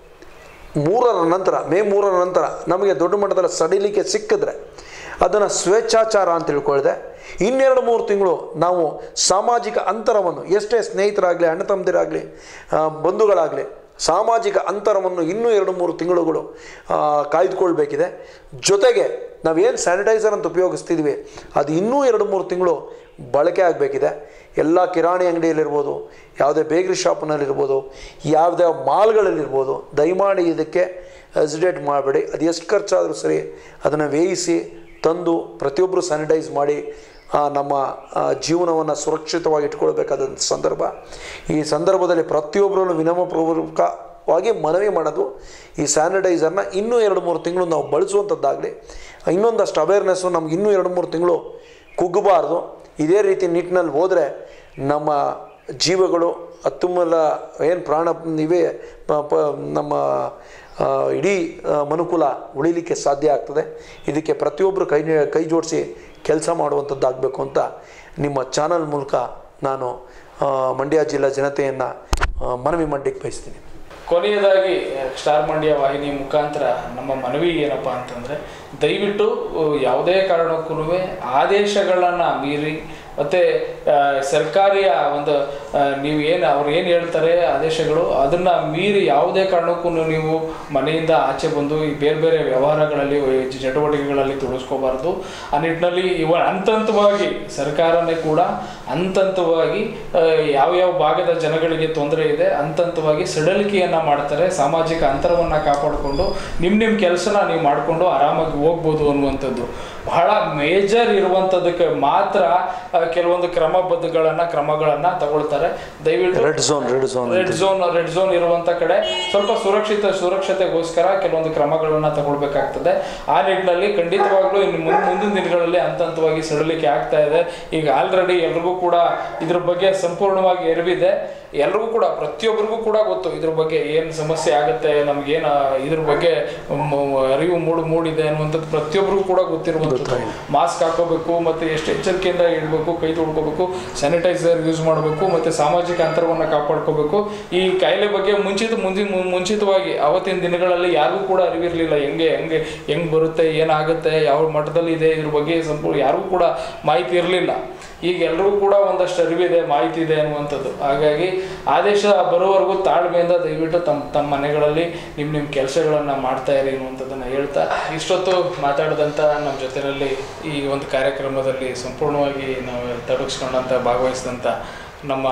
Speaker 2: ಮೂರರ ನಂತರ ಮೇ ಮೂರರ ನಂತರ ನಮಗೆ ದೊಡ್ಡ ಮಟ್ಟದಲ್ಲಿ ಸಡಿಲಿಕೆ ಸಿಕ್ಕಿದ್ರೆ ಅದನ್ನು ಸ್ವೇಚ್ಛಾಚಾರ ಅಂತ ತಿಳ್ಕೊಳ್ದೆ ಇನ್ನೆರಡು ಮೂರು ತಿಂಗಳು ನಾವು ಸಾಮಾಜಿಕ ಅಂತರವನ್ನು ಎಷ್ಟೇ ಸ್ನೇಹಿತರಾಗಲಿ ಅಣ್ಣ ತಮ್ಮದಿರಾಗಲಿ ಬಂಧುಗಳಾಗಲಿ ಸಾಮಾಜಿಕ ಅಂತರವನ್ನು ಇನ್ನೂ ಎರಡು ಮೂರು ತಿಂಗಳುಗಳು ಆ, ಕಾಯ್ದುಕೊಳ್ಬೇಕಿದೆ ಜೊತೆಗೆ ನಾವೇನು ಸ್ಯಾನಿಟೈಸರ್ ಅಂತ ಉಪಯೋಗಿಸ್ತಿದ್ವಿ ಅದು ಇನ್ನೂ ಎರಡು ಮೂರು ತಿಂಗಳು ಬಳಕೆ ಆಗಬೇಕಿದೆ ಎಲ್ಲ ಕಿರಾಣಿ ಅಂಗಡಿಯಲ್ಲಿರ್ಬೋದು ಯಾವುದೇ ಬೇಕ್ರಿ ಶಾಪ್ನಲ್ಲಿರ್ಬೋದು ಯಾವುದೇ ಮಾಲ್ಗಳಲ್ಲಿರ್ಬೋದು ದಯಮಾಡಿ ಇದಕ್ಕೆ ಹೆಸಿಡೇಟ್ ಮಾಡಬೇಡಿ ಅದು ಎಷ್ಟು ಖರ್ಚಾದರೂ ಸರಿ ಅದನ್ನು ಬೇಯಿಸಿ ತಂದು ಪ್ರತಿಯೊಬ್ಬರು ಸ್ಯಾನಿಟೈಸ್ ಮಾಡಿ ಆ, ನಮ್ಮ ಜೀವನವನ್ನು ಸುರಕ್ಷಿತವಾಗಿ ಇಟ್ಕೊಳ್ಬೇಕಾದಂಥ ಸಂದರ್ಭ ಈ ಸಂದರ್ಭದಲ್ಲಿ ಪ್ರತಿಯೊಬ್ಬರಲ್ಲೂ ವಿನಮ್ರಪೂರ್ವಕವಾಗಿ ಮನವಿ ಮಾಡೋದು ಈ ಸ್ಯಾನಿಟೈಸರ್ನ ಇನ್ನೂ ಎರಡು ಮೂರು ತಿಂಗಳು ನಾವು ಬಳಸುವಂಥದ್ದಾಗಲಿ ಇನ್ನೊಂದಷ್ಟು ಅವೇರ್ನೆಸ್ಸು ನಮ್ಗೆ ಇನ್ನೂ ಎರಡು ಮೂರು ತಿಂಗಳು ಕುಗ್ಗಬಾರ್ದು ಇದೇ ರೀತಿ ನಿಟ್ಟಿನಲ್ಲಿ ಹೋದರೆ ನಮ್ಮ ಜೀವಗಳು ಅತ್ತುಮಲ ಏನು ಪ್ರಾಣ ಇವೆ ಪ- ಪ- ನಮ್ಮ ಆ, ಇಡೀ ಆ, ಮನುಕುಲ ಉಳಿಲಿಕ್ಕೆ ಸಾಧ್ಯ ಆಗ್ತದೆ ಇದಕ್ಕೆ ಪ್ರತಿಯೊಬ್ಬರು ಕೈ ಕೈ ಜೋಡಿಸಿ ಕೆಲಸ ಮಾಡುವಂಥದ್ದಾಗಬೇಕು ಅಂತ ನಿಮ್ಮ ಚಾನಲ್ ಮೂಲಕ ನಾನು ಆ, ಮಂಡ್ಯ ಜಿಲ್ಲಾ ಜನತೆಯನ್ನು ಮನವಿ ಮಾಡಲಿಕ್ಕೆ ಬಯಸ್ತೀನಿ
Speaker 1: ಕೊನೆಯದಾಗಿ ಸ್ಟಾರ್ ಮಂಡ್ಯ ವಾಹಿನಿ ಮುಖಾಂತರ ನಮ್ಮ ಮನವಿ ಏನಪ್ಪ ಅಂತಂದ್ರೆ ದಯವಿಟ್ಟು ಅಹ್, ಯಾವುದೇ ಕಾರಣಕ್ಕೂ ಆದೇಶಗಳನ್ನ ಮೀರಿ ಮತ್ತೆ ಆ, ಸರ್ಕಾರಿಯ ಒಂದು ಆ, ನೀವು ಏನು ಅವ್ರು ಏನು ಹೇಳ್ತಾರೆ ಆದೇಶಗಳು ಅದನ್ನ ಮೀರಿ ಯಾವುದೇ ಕಾರಣಕ್ಕೂ ನೀವು ಮನೆಯಿಂದ ಆಚೆ ಬಂದು ಈ ಬೇರೆ ಬೇರೆ ವ್ಯವಹಾರಗಳಲ್ಲಿ ವೈ- ಚಟುವಟಿಕೆಗಳಲ್ಲಿ ತೊಡಗಿಸ್ಕೋಬಾರ್ದು ಆ ನಿಟ್ಟಿನಲ್ಲಿ ಇವ ಹಂತ ಹಂತವಾಗಿ ಸರ್ಕಾರನೇ ಕೂಡ ಹಂತ ಹಂತವಾಗಿ ಆ, ಯಾವ್ಯಾವ ಭಾಗದ ಜನಗಳಿಗೆ ತೊಂದರೆ ಇದೆ ಹಂತ ಹಂತವಾಗಿ ಸಡಲಿಕೆಯನ್ನ ಮಾಡ್ತಾರೆ ಸಾಮಾಜಿಕ ಅಂತರವನ್ನ ಕಾಪಾಡಿಕೊಂಡು ನಿಮ್ ನಿಮ್ ಕೆಲಸನ ನೀವು ಮಾಡಿಕೊಂಡು ಆರಾಮಾಗಿ ಹೋಗ್ಬೋದು ಅನ್ನುವಂಥದ್ದು ಬಹಳ ಮೇಜರ್ ಇರುವಂಥದ್ದಕ್ಕೆ ಮಾತ್ರ ಆ, ಕೆಲವೊಂದು ಕ್ರಮಬದ್ಧಗಳನ್ನ ಕ್ರಮಗಳನ್ನ ತಗೊಳ್ತಾರೆ ದಯವಿಟ್ಟು
Speaker 2: red zone red zone
Speaker 1: red zone red zone ಇರುವಂತ ಕಡೆ ಸ್ವಲ್ಪ ಸುರಕ್ಷಿತ ಸುರಕ್ಷತೆಗೋಸ್ಕರ ಕೆಲವೊಂದು ಕ್ರಮಗಳನ್ನ ತಗೊಳ್ಬೇಕಾಗ್ತದೆ ಆ ನಿಟ್ಟಿನಲ್ಲಿ ಖಂಡಿತವಾಗ್ಲೂ ಇನ್ನು ಮುಂದ್- ಮುಂದಿನ ದಿನಗಳಲ್ಲಿ ಹಂತ ಹಂತವಾಗಿ ಸಡಲಿಕೆ ಆಗ್ತಾ ಇದೆ ಈಗ ಆಲ್ರೆಡಿ ಎಲ್ರಿಗೂ ಕೂಡ ಇದ್ರ ಬಗ್ಗೆ ಸಂಪೂರ್ಣವಾಗಿ ಎರಿವಿದೆ ಎಲ್ರಿಗೂ ಕೂಡ ಪ್ರತಿಯೊಬ್ಬರಿಗೂ ಕೂಡ ಗೊತ್ತು ಇದ್ರ ಬಗ್ಗೆ ಏನ್ ಸಮಸ್ಯೆ ಆಗುತ್ತೆ ನಮ್ಗೇನು ಇದ್ರ ಬಗ್ಗೆ ಮ್- ಅರಿವು ಮೂಡು ಮೂಡಿದೆ ಅನ್ನುವಂಥದ್ದು ಪ್ರತಿಯೊಬ್ಬರಿಗೂ ಕೂಡ ಗೊತ್ತಿರುವಂಥದ್ದು ಮಾಸ್ಕ್ ಹಾಕೋಬೇಕು ಮತ್ತೆ ಎಷ್ಟು ಎಚ್ಚರಿಕೆಯಿಂದ ಇಡಬೇಕು ಕೈ ತೊಳ್ಕೋಬೇಕು ಸ್ಯಾನಿಟೈಸರ್ ಯೂಸ್ ಮಾಡಬೇಕು ಮತ್ತೆ ಸಾಮಾಜಿಕ ಅಂತರವನ್ನು ಕಾಪಾಡ್ಕೋಬೇಕು ಈ ಕಾಯಿಲೆ ಬಗ್ಗೆ ಮುಂಚಿತ ಮುಂದಿನ ಮು- ಮುಂಚಿತವಾಗಿ ಅವತ್ತಿನ ದಿನಗಳಲ್ಲಿ ಯಾರಿಗೂ ಕೂಡ ಅರಿವಿರಲಿಲ್ಲ ಹೆಂಗೆ ಹೆಂಗೆ ಹೆಂಗ್ ಬರುತ್ತೆ ಏನಾಗುತ್ತೆ ಯಾವ ಮಟ್ಟದಲ್ಲಿ ಇದೆ ಇದ್ರ ಬಗ್ಗೆ ಸಂಪೂರ್ಣ ಯಾರಿಗೂ ಕೂಡ ಮಾಹಿತಿ ಇರಲಿಲ್ಲ ಈಗ ಎಲ್ರಿಗೂ ಕೂಡ ಒಂದಷ್ಟು ಅರಿವಿದೆ ಮಾಹಿತಿ ಇದೆ ಅನ್ನುವಂಥದ್ದು ಹಾಗಾಗಿ ಆದೇಶ ಬರುವವರೆಗೂ ತಾಳ್ಮೆಯಿಂದ ದಯವಿಟ್ಟು ತಮ್ಮ ತಮ್ಮ ಮನೆಗಳಲ್ಲಿ ನಿಮ್ಮ ನಿಮ್ಮ ಕೆಲಸಗಳನ್ನು ಮಾಡ್ತಾ ಇರಿ ಅನ್ನುವಂಥದ್ದನ್ನು ಹೇಳ್ತಾ ಇಷ್ಟೊತ್ತು ಮಾತಾಡಿದಂಥ ನಮ್ಮ ಜೊತೆಯಲ್ಲಿ ಈ ಒಂದು ಕಾರ್ಯಕ್ರಮದಲ್ಲಿ ಸಂಪೂರ್ಣವಾಗಿ ನಾವು ತೊಡಗಿಸ್ಕೊಂಡಂಥ ಭಾಗವಹಿಸಿದಂಥ ನಮ್ಮ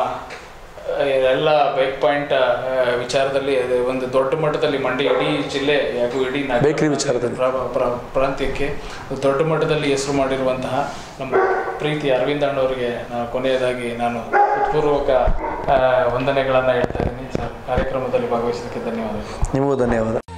Speaker 1: ಆ, ಎಲ್ಲ ಬೇಕ್ ಪಾಯಿಂಟ್ ವಿಚಾರದಲ್ಲಿ ಅದು ಒಂದು ದೊಡ್ಡ ಮಟ್ಟದಲ್ಲಿ ಮಂಡ್ಯ ಇಡೀ ಜಿಲ್ಲೆ ಹಾಗೂ ಇಡೀ ನಗರ
Speaker 2: Bakery ವಿಚಾರದಲ್ಲಿ.
Speaker 1: ಪ್ರ- ಪ್ರ- ಪ್ರಾಂತ್ಯಕ್ಕೆ ದೊಡ್ಡ ಮಟ್ಟದಲ್ಲಿ ಹೆಸರು ಮಾಡಿರುವಂತಹ ನಮ್ಮ ಪ್ರೀತಿ ಅರವಿಂದ್ ಅಣ್ಣವರಿಗೆ ನಾನು ಕೊನೆಯದಾಗಿ ನಾನು ಹೃತ್ಪೂರ್ವಕ ಆ, ವಂದನೆಗಳನ್ನು ಹೇಳ್ತಾ ಇದ್ದೀನಿ ಸರ್ ಕಾರ್ಯಕ್ರಮದಲ್ಲಿ ಭಾಗವಹಿಸೋದಕ್ಕೆ ಧನ್ಯವಾದಗಳು
Speaker 2: ನಿಮಗೂ ಧನ್ಯವಾದ